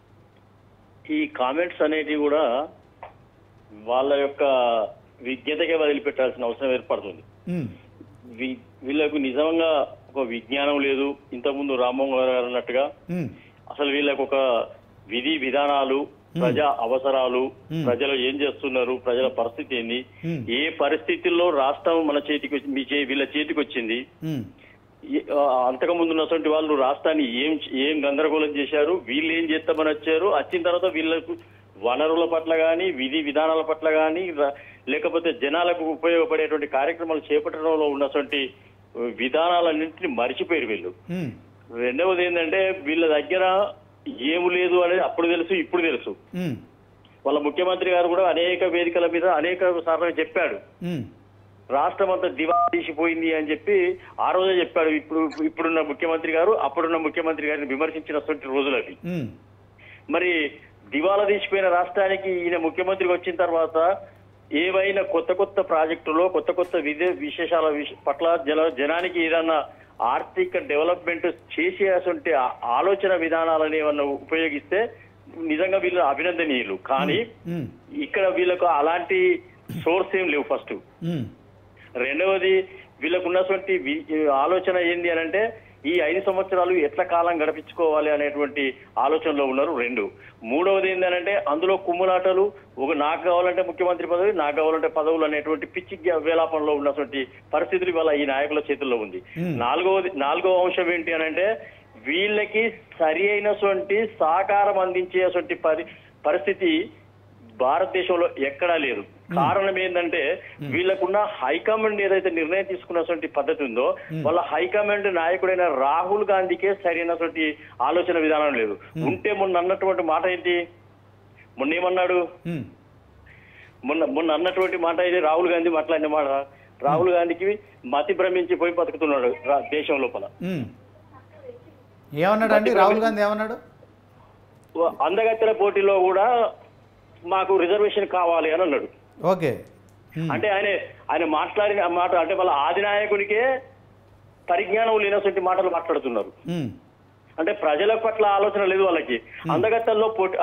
ఈ కామెంట్స్ అనేటివి కూడా వాళ్ళ యొక్క విజ్ఞతకే వదిలిపెట్టాల్సిన అవసరం ఏర్పడుతుంది ఉమ్, వీ- వీళ్ళకు నిజంగా ఒక విజ్ఞానం లేదు ఇంతకుముందు రామ్మోహన్ గారు అన్నట్టుగా ఉమ్, అసలు వీళ్ళకు ఒక విధి విధానాలు ప్రజా అవసరాలు Hmm. ప్రజలు ఏం చేస్తున్నారు ప్రజల పరిస్థితి ఏంది Hmm. ఏ పరిస్థితుల్లో రాష్ట్రం మన చేతికి వచ్చి- మీ చే వీళ్ళ చేతికి వచ్చింది ఉమ్, ఈ- ఆ, అంతకుముందు ఉన్నటువంటి వాళ్ళు రాష్ట్రాన్ని ఏం ఏం గందరగోళం చేశారు వీళ్ళు ఏం చేస్తామని వచ్చారు వచ్చిన తర్వాత వీళ్ళకు వనరుల పట్ల కానీ విధి విధానాల పట్ల కానీ లేకపోతే జనాలకు ఉపయోగపడేటువంటి కార్యక్రమాలు చేపట్టడంలో ఉన్నటువంటి విధానాలన్నింటినీ మర్చిపోయారు వీళ్ళు ఉమ్, రెండవది ఏంటంటే వీళ్ళ దగ్గర ఏమి లేదు అనేది అప్పుడు తెలుసు ఇప్పుడు తెలుసు ఉమ్, వాళ్ళ ముఖ్యమంత్రి గారు కూడా అనేక వేదికల మీద అనేక సార్లు చెప్పాడు ఉమ్, రాష్ట్రం అంతా దివా తీసిపోయింది అని చెప్పి ఆ రోజే చెప్పాడు ఇప్పుడు ఇప్పుడున్న ముఖ్యమంత్రి గారు అప్పుడున్న ముఖ్యమంత్రి గారిని విమర్శించినటువంటి రోజులు అవి ఉమ్, మరి దివాలా తీసిపోయిన రాష్ట్రానికి ఈయన ముఖ్యమంత్రికి వచ్చిన తర్వాత ఏవైనా కొత్త కొత్త ప్రాజెక్టులో కొత్త కొత్త విధి విశేషాల విష- పట్ల జన జనానికి ఏదన్నా ఆర్థిక డెవలప్మెంట్ చేసేటువంటి ఆ- ఆలోచన విధానాలను ఏమన్నా ఉపయోగిస్తే నిజంగా వీళ్ళు అభినందనీయులు కానీ ఉమ్, ఇక్కడ వీళ్ళకు అలాంటి సోర్స్ ఏం లేవు ఫస్ట్ ఉమ్, రెండవది వీళ్ళకు ఉన్నటువంటి వి- ఆలోచన ఏంది అని అంటే ఈ ఐదు సంవత్సరాలు ఎట్ల కాలం గడిపించుకోవాలి అనేటువంటి ఆలోచనలో ఉన్నారు రెండు మూడవది ఏంటంటే అందులో కుమ్ములాటలు ఒక నాకు కావాలంటే ముఖ్యమంత్రి పదవి నాకు కావాలంటే పదవులు అనేటువంటి పిచ్చి గ్య- వేలాపంలో ఉన్నటువంటి పరిస్థితులు ఇవాళ ఈ నాయకుల చేతుల్లో ఉంది Hmm. నాలుగవది నాలుగవ అంశం ఏంటి అని అంటే వీళ్ళకి సరి అయినటువంటి సహకారం అందించేటువంటి పరి పరిస్థితి భారతదేశంలో ఎక్కడా లేదు కారణం ఏంటంటే వీళ్ళకున్న హైకమాండ్ ఏదైతే నిర్ణయం తీసుకున్నటువంటి పద్ధతి ఉందో వాళ్ళ హైకమాండ్ నాయకుడైన రాహుల్ గాంధీకే సరైనటువంటి ఆలోచన విధానం లేదు ఉంటే మొన్న అన్నటువంటి మాట ఏంటి మొన్న ఏమన్నాడు ఉమ్, మొన్న మొన్న అన్నటువంటి మాట ఇది రాహుల్ గాంధీ మాట్లాడిన మాట రాహుల్ గాంధీకి మతి భ్రమించి పోయి బతుకుతున్నాడు రా- దేశం లోపల ఉమ్. ఏమన్నాడు అండి రాహుల్ గాంధీ ఏమన్నాడు అందగత్తెల పోటీలో కూడా మాకు రిజర్వేషన్ కావాలి అని అన్నాడు ఓకే ఉమ్, అంటే ఆయన ఆయన మాట్లాడిన మాట అంటే వాళ్ళ ఆదినాయకునికే పరిజ్ఞానం లేనటువంటి మాటలు మాట్లాడుతున్నారు ఉమ్, అంటే ప్రజల పట్ల ఆలోచన లేదు వాళ్ళకి అందగత్తల్లో పోటీ ఆ,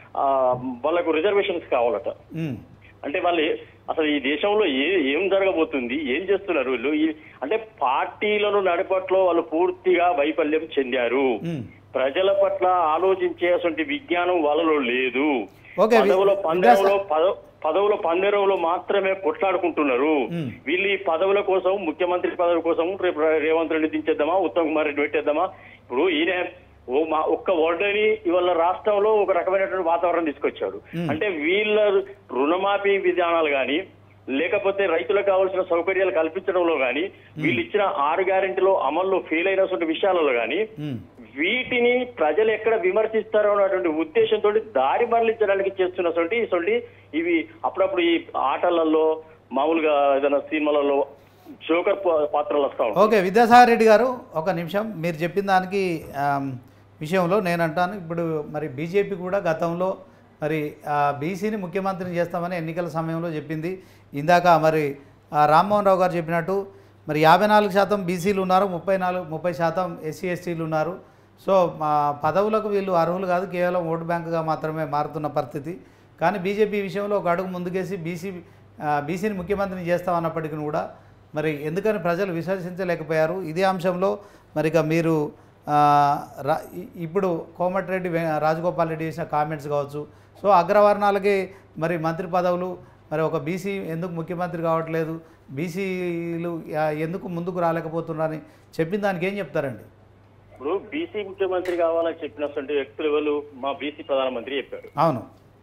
ఆ, వాళ్ళకు రిజర్వేషన్స్ కావాలట ఉమ్, అంటే వాళ్ళు ఏ- అసలు ఈ దేశంలో ఏ ఏం జరగబోతుంది ఏం చేస్తున్నారు వీళ్ళు ఈ- అంటే పార్టీలను నడపట్లో వాళ్ళు పూర్తిగా వైఫల్యం చెందారు ఉమ్. ప్రజల పట్ల ఆలోచించేటువంటి విజ్ఞానం వాళ్ళలో లేదు ఓకే, వి- పదవుల పందెంలో వికాస్- పద- పదవుల పందెంలో మాత్రమే కొట్లాడుకుంటున్నారు మ్మ్. వీళ్ళు ఈ పదవుల కోసం ముఖ్యమంత్రి పదవి కోసం రేపు రేవంత్ రెడ్డి దించేద్దామా ఉత్తమ్ కుమార్ రెడ్డి పెట్టేద్దామా ఇప్పుడు ఈయన ఓ మా ఒక్క వర్డని ఇవాళ రాష్ట్రంలో ఒక రకమైనటువంటి వాతావరణం తీసుకొచ్చాడు అంటే వీళ్ళ రుణమాఫీ విధానాలు కానీ లేకపోతే రైతులకు కావాల్సిన సౌకర్యాలు కల్పించడంలో కానీ వీళ్ళు ఇచ్చిన ఆరు గ్యారెంటీలో అమల్లో ఫెయిల్ అయినటువంటి విషయాలలో కానీ ఉమ్. వీటిని ప్రజలు ఎక్కడ విమర్శిస్తారో అన్నటువంటి ఉద్దేశంతో దారి మరలించడానికి చేస్తున్నటువంటి ఇటువంటి ఇవి అప్పుడప్పుడు ఈ ఆటలలో మామూలుగా ఏదైనా సినిమాలలో జోకర్ పా- పాత్రలు వస్తా ఉంటాయి ఓకే విద్యాసాగర్ రెడ్డి గారు ఒక నిమిషం మీరు చెప్పిన దానికి ఆమ్, విషయంలో నేను అంటాను ఇప్పుడు మరి బీజేపీ కూడా గతంలో మరి బీసీని ముఖ్యమంత్రిని చేస్తామని ఎన్నికల సమయంలో చెప్పింది ఇందాక మరి ఆ, రామ్మోహన్ రావు గారు చెప్పినట్టు మరి యాభై నాలుగు శాతం బీసీలు ఉన్నారు ముప్పై నాలుగు ముప్పై శాతం ఎస్సీ ఎస్టీలు ఉన్నారు సో మా పదవులకు వీళ్ళు అర్హులు కాదు కేవలం ఓటు బ్యాంకుగా మాత్రమే మారుతున్న పరిస్థితి కానీ బీజేపీ విషయంలో ఒక అడుగు ముందుకేసి బీసీ బీసీని ముఖ్యమంత్రిని చేస్తామన్నప్పటికీ కూడా మరి ఎందుకని ప్రజలు విశ్వసించలేకపోయారు ఇదే అంశంలో మరి ఇక మీరు ఆ, రా- ఇ- ఇప్పుడు కోమటిరెడ్డి వే- రాజగోపాల్ రెడ్డి చేసిన కామెంట్స్ కావచ్చు సో అగ్రవర్ణాలకి మరి మంత్రి పదవులు మరి ఒక బీసీ ఎందుకు ముఖ్యమంత్రి కావట్లేదు బీసీలు ఆ, ఎందుకు ముందుకు రాలేకపోతున్నారని చెప్పిన దానికి ఏం చెప్తారండి ఇప్పుడు బీసీ ముఖ్యమంత్రి కావాలని చెప్పినటువంటి వ్యక్తులు ఎవరు మా బీసీ ప్రధానమంత్రి చెప్పాడు అవును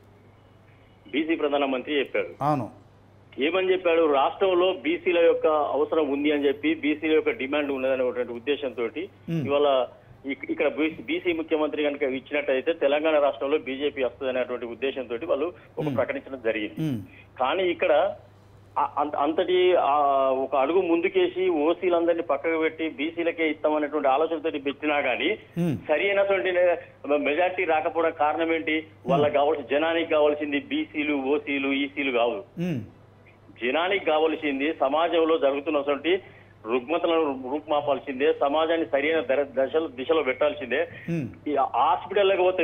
బీసీ ప్రధానమంత్రి చెప్పాడు అవును ఏమని చెప్పాడు రాష్ట్రంలో బీసీల యొక్క అవసరం ఉంది అని చెప్పి బీసీల యొక్క డిమాండ్ ఉన్నదనేటువంటి ఉద్దేశంతో ఇవాళ ఇక్- ఇక్కడ బీసీ ముఖ్యమంత్రి కనుక ఇచ్చినట్టయితే తెలంగాణ రాష్ట్రంలో బీజేపీ వస్తుంది అనేటువంటి ఉద్దేశంతో వాళ్ళు ఒక ప్రకటించడం జరిగింది ఉమ్, కానీ ఇక్కడ ఆ- అంత- అంతటి ఆ ఒక అడుగు ముందుకేసి ఓసీలందరినీ పక్కకు పెట్టి బీసీలకే ఇస్తామనేటువంటి ఆలోచనతో పెట్టినా గానీ ఉమ్, సరి అయినటువంటి మెజార్టీ రాకపోవడం కారణం ఏంటి వాళ్ళకి కావాల్సిన జనానికి కావాల్సింది బీసీలు ఓసీలు ఈసీలు కావు ఉమ్, జనానికి కావలసింది సమాజంలో జరుగుతున్నటువంటి రుగ్మతలను రూపుమాపాల్సిందే సమాజాన్ని సరైన దర- దశలో దిశలో పెట్టాల్సిందే ఉమ్, ఈ హాస్పిటల్లోకి పోతే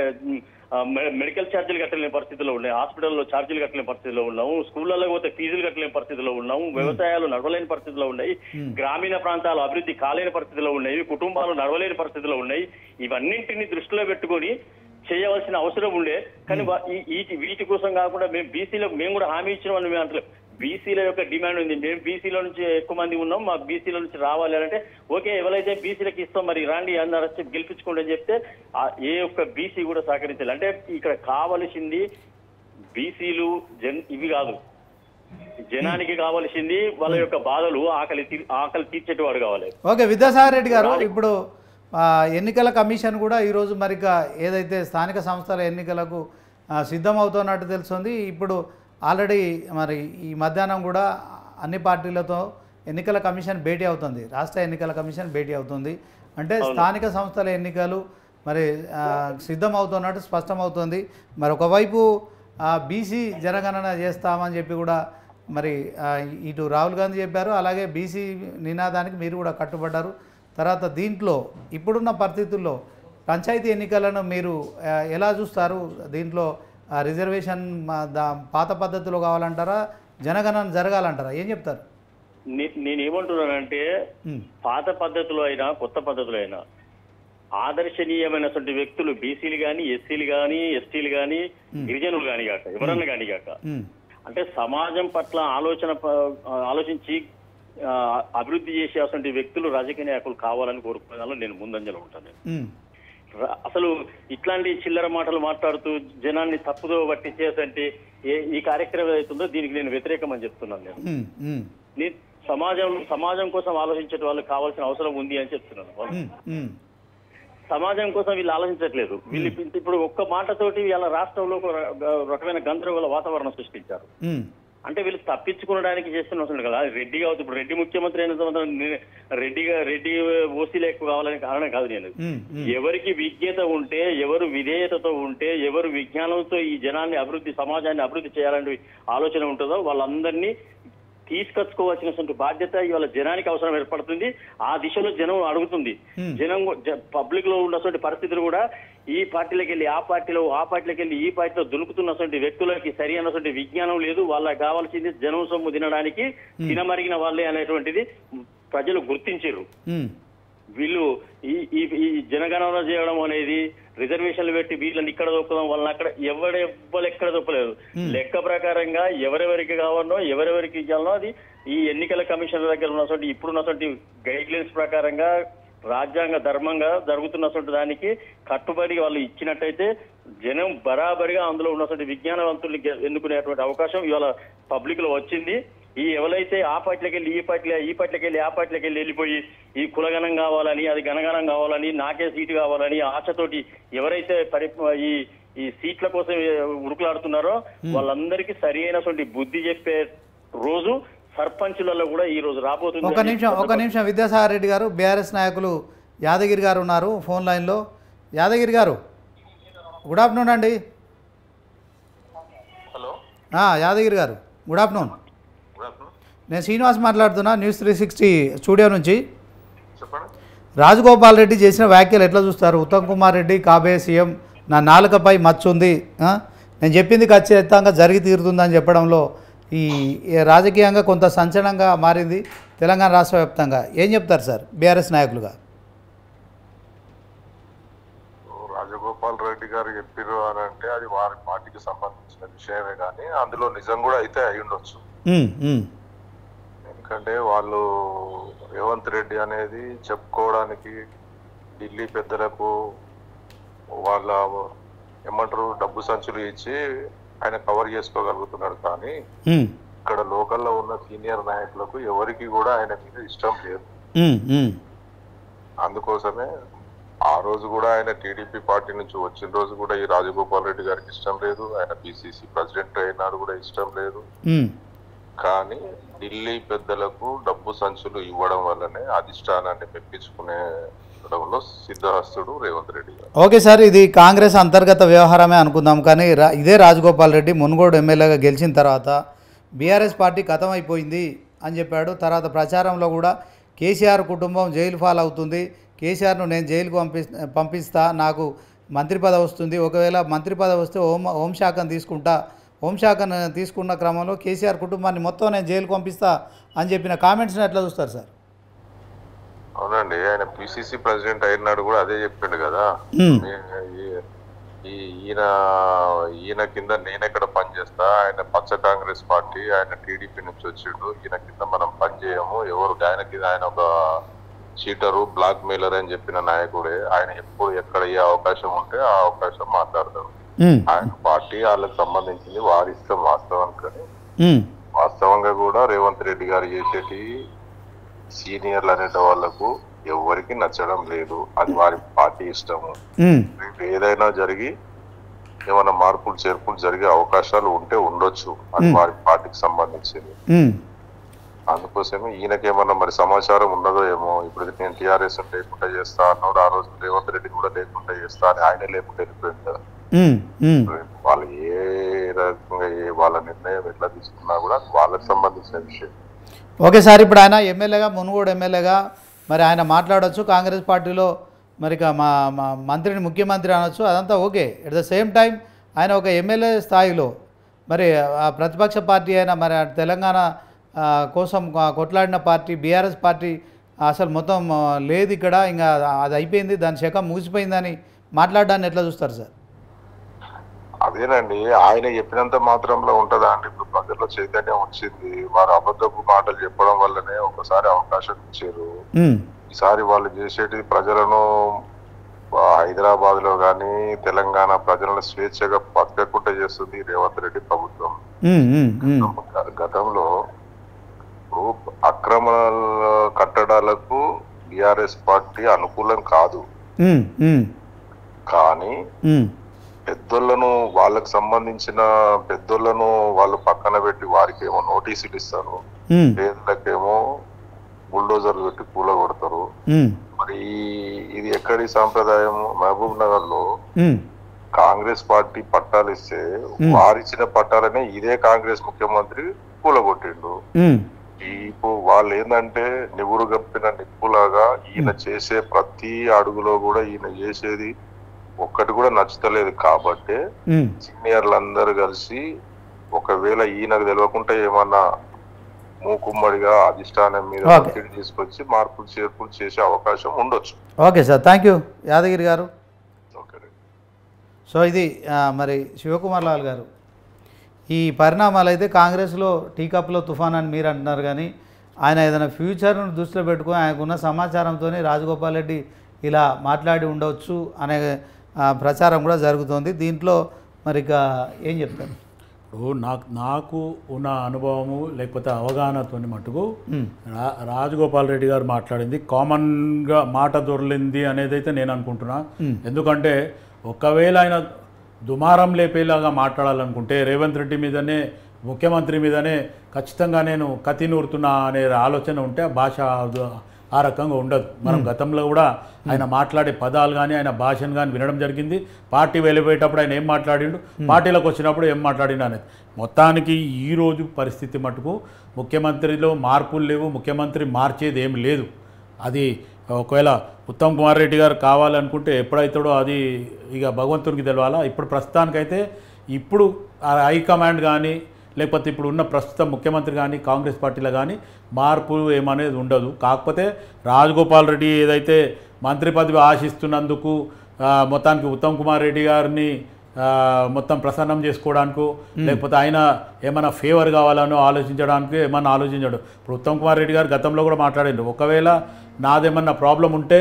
ఆ, మె- మెడికల్ ఛార్జీలు కట్టలేని పరిస్థితిలో ఉన్నాయి హాస్పిటల్లో ఛార్జీలు కట్టలేని పరిస్థితిలో ఉన్నాము స్కూళ్ళలో పోతే ఫీజులు కట్టలేని పరిస్థితిలో ఉన్నాము వ్యవసాయాలు నడవలేని పరిస్థితిలో ఉన్నాయి గ్రామీణ ప్రాంతాలు అభివృద్ధి కాలేని పరిస్థితిలో ఉన్నాయి కుటుంబాలు నడవలేని పరిస్థితిలో ఉన్నాయి ఇవన్నింటినీ దృష్టిలో పెట్టుకొని చేయవలసిన అవసరం ఉండే కానీ వా- ఈ- ఈ వీటి కోసం కాకుండా మేము బీసీలో మేము కూడా హామీ ఇచ్చినామని మేము అంటలేం బీసీల యొక్క డిమాండ్ ఉంది మేము బీసీలో నుంచి ఎక్కువ మంది ఉన్నాం మాకు బీసీల నుంచి రావాలి అని అంటే ఓకే ఎవరైతే బీసీలకు ఇస్తాం మరి రాండి అన్నారు వచ్చి గెలిపించుకోండి అని చెప్తే ఆ ఏ ఒక్క బీసీ కూడా సహకరించాలి అంటే ఇక్కడ కావలసింది బీసీలు జన్ ఇవి కాదు జనానికి కావలసింది వాళ్ళ యొక్క బాధలు ఆకలి తీ- ఆకలి తీర్చేటివాడు కావాలి ఓకే విద్యాసాగర్ రెడ్డి గారు ఇప్పుడు ఆ, ఎన్నికల కమిషన్ కూడా ఈరోజు మరి ఇక ఏదైతే స్థానిక సంస్థల ఎన్నికలకు ఆ, సిద్ధమవుతున్నట్టు తెలుస్తుంది ఇప్పుడు ఆల్రెడీ మరి ఈ మధ్యాహ్నం కూడా అన్ని పార్టీలతో ఎన్నికల కమిషన్ భేటీ అవుతుంది రాష్ట్ర ఎన్నికల కమిషన్ భేటీ అవుతుంది అంటే స్థానిక సంస్థల ఎన్నికలు మరి ఆ, సిద్ధమవుతున్నట్టు స్పష్టమవుతుంది మరి ఒకవైపు బీసీ జనగణన చేస్తామని చెప్పి కూడా మరి ఆ, ఇటు రాహుల్ గాంధీ చెప్పారు అలాగే బీసీ నినాదానికి మీరు కూడా కట్టుబడ్డారు తర్వాత దీంట్లో ఇప్పుడున్న పరిస్థితుల్లో పంచాయతీ ఎన్నికలను మీరు ఆ, ఎలా చూస్తారు దీంట్లో ఆ, రిజర్వేషన్ మా, దా పాత పద్ధతిలో కావాలంటారా జనగణన జరగాలంటారా ఏం చెప్తారు నే- నేనేమంటున్నానంటే ఉమ్, పాత పద్ధతిలో అయినా కొత్త పద్ధతిలో అయినా ఆదర్శనీయమైనటువంటి వ్యక్తులు బీసీలు గాని ఎస్సీలు గాని ఎస్టీలు గాని గిరిజనులు గాని కాక ఎవరన్నా గాని కాక ఉమ్, అంటే సమాజం పట్ల ఆలోచన ప- ఆలోచించి ఆ, అభివృద్ధి చేసేటువంటి వ్యక్తులు రాజకీయ నాయకులు కావాలని కోరుకునే దానిలో నేను ముందంజలో ఉంటాను నేను. ఉమ్, ర- అసలు ఇట్లాంటి చిల్లర మాటలు మాట్లాడుతూ జనాన్ని తప్పుదో బట్టి చేసంటే ఏ- ఈ కార్యక్రమం ఏదైతుందో దీనికి నేను వ్యతిరేకం అని చెప్తున్నాను నేను ఉమ్, ఉమ్, నీ- సమాజం సమాజం కోసం ఆలోచించే వాళ్ళకి కావాల్సిన అవసరం ఉంది అని చెప్తున్నాను ఉమ్, ఉమ్, సమాజం కోసం వీళ్ళు ఆలోచించట్లేదు వీళ్ళు ఇప్పుడు- ఇప్పుడు ఒక్క మాటతోటి వీళ్ళ రాష్ట్రంలో ఒక ర- రకమైన గందరగోళ వాతావరణం సృష్టించారు ఉమ్, అంటే వీళ్ళు తప్పించుకోవడానికి చేస్తున్న అవసరం లేదు కదా రెడ్డి కావచ్చు ఇప్పుడు రెడ్డి ముఖ్యమంత్రి అయిన తర్వాత నే- రెడ్డిగా రెడ్డి ఓసీలు ఎక్కువ కావాలని కారణం కాదు నేను ఉమ్, ఉమ్, ఎవరికి విజ్ఞత ఉంటే ఎవరు విధేయతతో ఉంటే ఎవరు విజ్ఞానంతో ఈ జనాన్ని అభివృద్ధి సమాజాన్ని అభివృద్ధి చేయాలని ఆలోచన ఉంటుందో వాళ్ళందరినీ తీసుకొచ్చుకోవాల్సినటువంటి బాధ్యత ఇవాళ జనానికి అవసరం ఏర్పడుతుంది ఆ దిశలో జనం అడుగుతుంది జనం పబ్లిక్ లో ఉన్నటువంటి పరిస్థితులు కూడా ఈ పార్టీలోకి వెళ్ళి ఆ పార్టీలో ఆ పార్టీలోకి వెళ్ళి ఈ పార్టీలో దులుకుతున్నటువంటి వ్యక్తులకి సరి అన్నటువంటి విజ్ఞానం లేదు వాళ్ళకి కావాల్సింది జనం సొమ్ము తినడానికి తినమరిగిన వాళ్ళే అనేటువంటిది ప్రజలు గుర్తించారు ఉమ్, వీళ్ళు ఈ ఈ ఈ జనగణన చేయడం అనేది రిజర్వేషన్లు పెట్టి వీళ్ళని ఇక్కడ దొక్కడం వాళ్ళని అక్కడ ఎవడెవ్వరు ఎక్కడ దొప్పలేదు లెక్క ప్రకారంగా ఎవరెవరికి కావాలనో ఎవరెవరికి ఇవ్వాలనో అది ఈ ఎన్నికల కమిషన్ దగ్గర ఉన్నటువంటి ఇప్పుడున్నటువంటి గైడ్ లైన్స్ ప్రకారంగా రాజ్యాంగ ధర్మంగా జరుగుతున్నటువంటి దానికి కట్టుబడి వాళ్ళు ఇచ్చినట్టయితే జనం బరాబరిగా అందులో ఉన్నటువంటి విజ్ఞానవంతుల్ని గె- ఎన్నుకునేటువంటి అవకాశం ఇవాళ పబ్లిక్ లో వచ్చింది ఈ ఎవరైతే ఆ పార్టీలకు వెళ్ళి ఈ పార్టీలో ఈ పార్టీలకు వెళ్ళి ఆ పార్టీలకు వెళ్ళి వెళ్ళిపోయి ఈ కులగణం కావాలని అది గణగణం కావాలని నాకే సీటు కావాలని ఆశతోటి ఎవరైతే పరి ఈ ఈ సీట్ల కోసం ఉరుకులాడుతున్నారో వాళ్ళందరికీ సరి అయినటువంటి బుద్ధి చెప్పే రోజు సర్పంచులలో కూడా ఈ రోజు రాబోతుంది ఒక అని నిమిషం ఒక నిమిషం విద్యాసాగర్ రెడ్డి గారు బీఆర్ఎస్ నాయకులు యాదగిరి గారు ఉన్నారు ఫోన్ లైన్లో యాదగిరి గారు గుడ్ ఆఫ్టర్నూన్ అండి హలో ఆ, యాదగిరి గారు గుడ్ ఆఫ్టర్నూన్ గుడ్ ఆఫ్టర్నూన్ నేను శ్రీనివాస్ మాట్లాడుతున్నా న్యూస్ త్రీ సిక్స్టీ స్టూడియో నుంచి చెప్పండి రాజగోపాల్ రెడ్డి చేసిన వ్యాఖ్యలు ఎట్లా చూస్తారు ఉత్తమ్ కుమార్ రెడ్డి కాబే సీఎం నా నాలుకపై మచ్చ ఉంది ఆ? నేను చెప్పింది ఖచ్చితంగా జరిగి తీరుతుందని చెప్పడంలో ఈ ఈ రాజకీయంగా కొంత సంచలనంగా మారింది తెలంగాణ రాష్ట్ర వ్యాప్తంగా ఏం చెప్తారు సార్ బీఆర్ఎస్ నాయకులుగా రాజగోపాల్ రెడ్డి గారు చెప్పారు అని అంటే అది వారి పార్టీకి సంబంధించిన విషయమే కానీ అందులో నిజం కూడా అయితే అయి ఉండొచ్చు ఉమ్, ఉమ్, ఎందుకంటే వాళ్ళు రేవంత్ రెడ్డి అనేది చెప్పుకోవడానికి ఢిల్లీ పెద్దలకు వాళ్ళ ఏమంటారు డబ్బు సంచులు ఇచ్చి ఆయన కవర్ చేసుకోగలుగుతున్నాడు కానీ ఉమ్, ఇక్కడ లోకల్లో ఉన్న సీనియర్ నాయకులకు ఎవరికి కూడా ఆయన మీద ఇష్టం లేదు ఉమ్, ఉమ్, అందుకోసమే ఆ రోజు కూడా ఆయన టీడీపీ పార్టీ నుంచి వచ్చిన రోజు కూడా ఈ రాజగోపాల్ రెడ్డి గారికి ఇష్టం లేదు ఆయన పిసిసి ప్రెసిడెంట్ అయినాడు కూడా ఇష్టం లేదు ఉమ్. కానీ ఢిల్లీ పెద్దలకు డబ్బు సంచులు ఇవ్వడం వల్లనే అధిష్టానాన్ని మెప్పించుకునేడంలో సిద్ధహస్తుడు రేవంత్ రెడ్డి గారు ఓకే సార్ ఇది కాంగ్రెస్ అంతర్గత వ్యవహారమే అనుకుందాం కానీ రా ఇదే రాజగోపాల్ రెడ్డి మునుగోడు ఎమ్మెల్యేగా గెలిచిన తర్వాత బీఆర్ఎస్ పార్టీ ఖతం అయిపోయింది అని చెప్పాడు తర్వాత ప్రచారంలో కూడా కేసీఆర్ కుటుంబం జైలు ఫాల్ అవుతుంది కేసీఆర్ను నేను జైలుకు పంపి పంపిస్తా నాకు మంత్రి పదవి వస్తుంది ఒకవేళ మంత్రి పదవి వస్తే హోం హోంశాఖను తీసుకుంటా హోంశాఖను తీసుకున్న క్రమంలో కేసీఆర్ కుటుంబాన్ని మొత్తం నేను జైలుకు పంపిస్తా అని చెప్పిన కామెంట్స్ని ఎట్లా చూస్తారు సార్ అవునండి ఆయన పిసిసి ప్రెసిడెంట్ అయినాడు కూడా అదే చెప్పిండు కదా మ్మ్. మీ- ఈ- ఈ- ఈయన ఈయన కింద నేనెక్కడ పనిచేస్తా ఆయన పచ్చ కాంగ్రెస్ పార్టీ ఆయన టీడీపీ నుంచి వచ్చిండు ఈయన కింద మనం పని చేయము ఎవరు ఆయన కింద ఆయన ఒక చీటరు బ్లాక్ మెయిలర్ అని చెప్పిన నాయకుడే ఆయన ఎప్పుడు ఎక్కడ ఏ అవకాశం ఉంటే ఆ అవకాశం మాట్లాడతారు ఉమ్, ఆయన పార్టీ వాళ్ళకి సంబంధించింది వారి ఇష్టం వాస్తవానికి కానీ ఉమ్, వాస్తవంగా కూడా రేవంత్ రెడ్డి గారు చేసేటి సీనియర్లు అనే వాళ్ళకు ఎవరికి నచ్చడం లేదు అది వారి పార్టీ ఇష్టము ఉమ్, రేపు ఏదైనా జరిగి ఏమైనా మార్పులు చేర్పులు జరిగే అవకాశాలు ఉంటే ఉండొచ్చు అది వారి పార్టీకి సంబంధించింది ఉమ్. అందుకోసమే ఈయనకేమన్నా మరి సమాచారం ఉన్నదో ఏమో ఇప్పుడు నేను టీఆర్ఎస్ లేకుండా చేస్తా అన్నాడు ఆ రోజు రేవంత్ రెడ్డి కూడా లేకుండా చేస్తా అని ఆయన లేకుండా వెళ్ళిపోయింది కదా ఉమ్, ఉమ్. వాళ్ళు ఏ రకంగా ఏ వాళ్ళ నిర్ణయం ఎట్లా తీసుకున్నా కూడా వాళ్ళకి సంబంధించిన విషయం ఓకే సార్ ఇప్పుడు ఆయన ఎమ్మెల్యేగా మునుగోడు ఎమ్మెల్యేగా మరి ఆయన మాట్లాడొచ్చు కాంగ్రెస్ పార్టీలో మరి ఇక మా మా మంత్రిని ముఖ్యమంత్రి అనొచ్చు అదంతా okay at the same time ఆయన ఒక ఎమ్మెల్యే స్థాయిలో మరి ఆ ప్రతిపక్ష పార్టీ అయిన మరి ఆ తెలంగాణ ఆ, కోసం ఆ, కొట్లాడిన పార్టీ బీఆర్ఎస్ పార్టీ అసలు మొత్తం ఆ, లేదు ఇక్కడ ఇంకా అది అయిపోయింది దాని శకం ముగిసిపోయిందని మాట్లాడడాన్ని ఎట్లా చూస్తారు సార్ అదేనండి ఆయన చెప్పినంత మాత్రంలో ఉంటదా అండి ఇప్పుడు ప్రజల్లో చైతన్యం వచ్చింది వారు అబద్ధపు మాటలు చెప్పడం వల్లనే ఒకసారి అవకాశం ఇచ్చారు ఉమ్, ఈసారి వాళ్ళు చేసేటి ప్రజలను హైదరాబాద్ లో గాని తెలంగాణ ప్రజలను స్వేచ్ఛగా బతకకుండా చేస్తుంది రేవంత్ రెడ్డి ప్రభుత్వం ఉమ్, ఉమ్, ఉమ్, గ- గతంలో ఇప్పుడు అక్రమ కట్టడాలకు బిఆర్ఎస్ పార్టీ అనుకూలం కాదు ఉమ్, ఉమ్, కానీ ఉమ్, పెద్దోళ్ళను వాళ్ళకి సంబంధించిన పెద్దోళ్ళను వాళ్ళు పక్కన పెట్టి వారికి ఏమో నోటీసులు ఇస్తారు ఉమ్, పేదలకేమో బుల్డోజర్లు పెట్టి కూల కొడతారు ఉమ్, మరి ఈ- ఇది ఎక్కడి సాంప్రదాయం మహబూబ్ నగర్ లో ఉమ్, కాంగ్రెస్ పార్టీ పట్టాలు ఇస్తే వారిచ్చిన పట్టాలనే ఇదే కాంగ్రెస్ ముఖ్యమంత్రి కూలగొట్టిండు ఉమ్, ఈ ఇప్పుడు వాళ్ళు ఏంటంటే నివురు గప్పిన నిప్పులాగా ఈయన చేసే ప్రతి అడుగులో కూడా ఈయన చేసేది ఒక్కటి కూడా నచ్చుతలేదు కాబట్టి ఉమ్, సీనియర్లందరూ కలిసి ఒకవేళ ఈయనకు తెలియకుండా ఏమన్నా మూకుమ్మడిగా అధిష్టానం మీద Okay. ఒత్తిడి తీసుకొచ్చి మార్పులు చేర్పులు చేసే అవకాశం ఉండొచ్చు okay sir thank you Yadagiri garu okay so ఇది ఆ, మరి శివకుమార్ లాల్ గారు ఈ పరిణామాలు అయితే కాంగ్రెస్లో టీ కప్లో తుఫాన్ అని మీరు అంటున్నారు కానీ ఆయన ఏదైనా ఫ్యూచర్ను దృష్టిలో పెట్టుకొని ఆయనకున్న సమాచారంతో రాజగోపాల్ రెడ్డి ఇలా మాట్లాడి ఉండవచ్చు అనే ఆ, ప్రచారం కూడా జరుగుతోంది దీంట్లో మరి ఇక ఏం చెప్తారు ఇప్పుడు నాకు నాకు ఉన్న అనుభవము లేకపోతే అవగాహనతోని మటుకు ఉమ్, రా రాజగోపాల్ రెడ్డి గారు మాట్లాడింది కామన్గా మాట దొరలింది అనేది అయితే నేను అనుకుంటున్నా ఎందుకంటే ఒకవేళ ఆయన దుమారం లేపేలాగా మాట్లాడాలనుకుంటే రేవంత్ రెడ్డి మీదనే ముఖ్యమంత్రి మీదనే ఖచ్చితంగా నేను కత్తి నూరుతున్నా అనే ఆలోచన ఉంటే ఆ భాష అది- ఆ రకంగా ఉండదు మనం గతంలో కూడా ఆయన మాట్లాడే పదాలు కానీ ఆయన భాషను కానీ వినడం జరిగింది పార్టీ వెళ్ళిపోయేటప్పుడు ఆయన ఏం మాట్లాడిండు పార్టీలకు వచ్చినప్పుడు ఏం మాట్లాడిండు అనేది మొత్తానికి ఈ రోజు పరిస్థితి మటుకు ముఖ్యమంత్రిలో మార్పులు లేవు ముఖ్యమంత్రి మార్చేది ఏం లేదు అది ఒకవేళ ఉత్తమ్ కుమార్ రెడ్డి గారు కావాలనుకుంటే ఎప్పుడైతాడో అది ఇక భగవంతునికి తెలవాలా ఇప్పుడు ప్రస్తుతానికైతే ఇప్పుడు ఆ హైకమాండ్ కానీ లేకపోతే ఇప్పుడు ఉన్న ప్రస్తుత ముఖ్యమంత్రి కానీ కాంగ్రెస్ పార్టీలో కానీ మార్పు ఏమనేది ఉండదు కాకపోతే రాజగోపాల్ రెడ్డి ఏదైతే మంత్రి పదవి ఆశిస్తున్నందుకు ఆ, మొత్తానికి ఉత్తమ్ కుమార్ రెడ్డి గారిని ఆ, మొత్తం ప్రసన్నం చేసుకోవడానికో లేకపోతే ఆయన ఏమైనా ఫేవర్ కావాలనో ఆలోచించడానికి ఏమన్నా ఆలోచించాడు ఇప్పుడు ఉత్తమ్ కుమార్ రెడ్డి గారు గతంలో కూడా మాట్లాడిండు ఒకవేళ నాదేమన్నా ప్రాబ్లం ఉంటే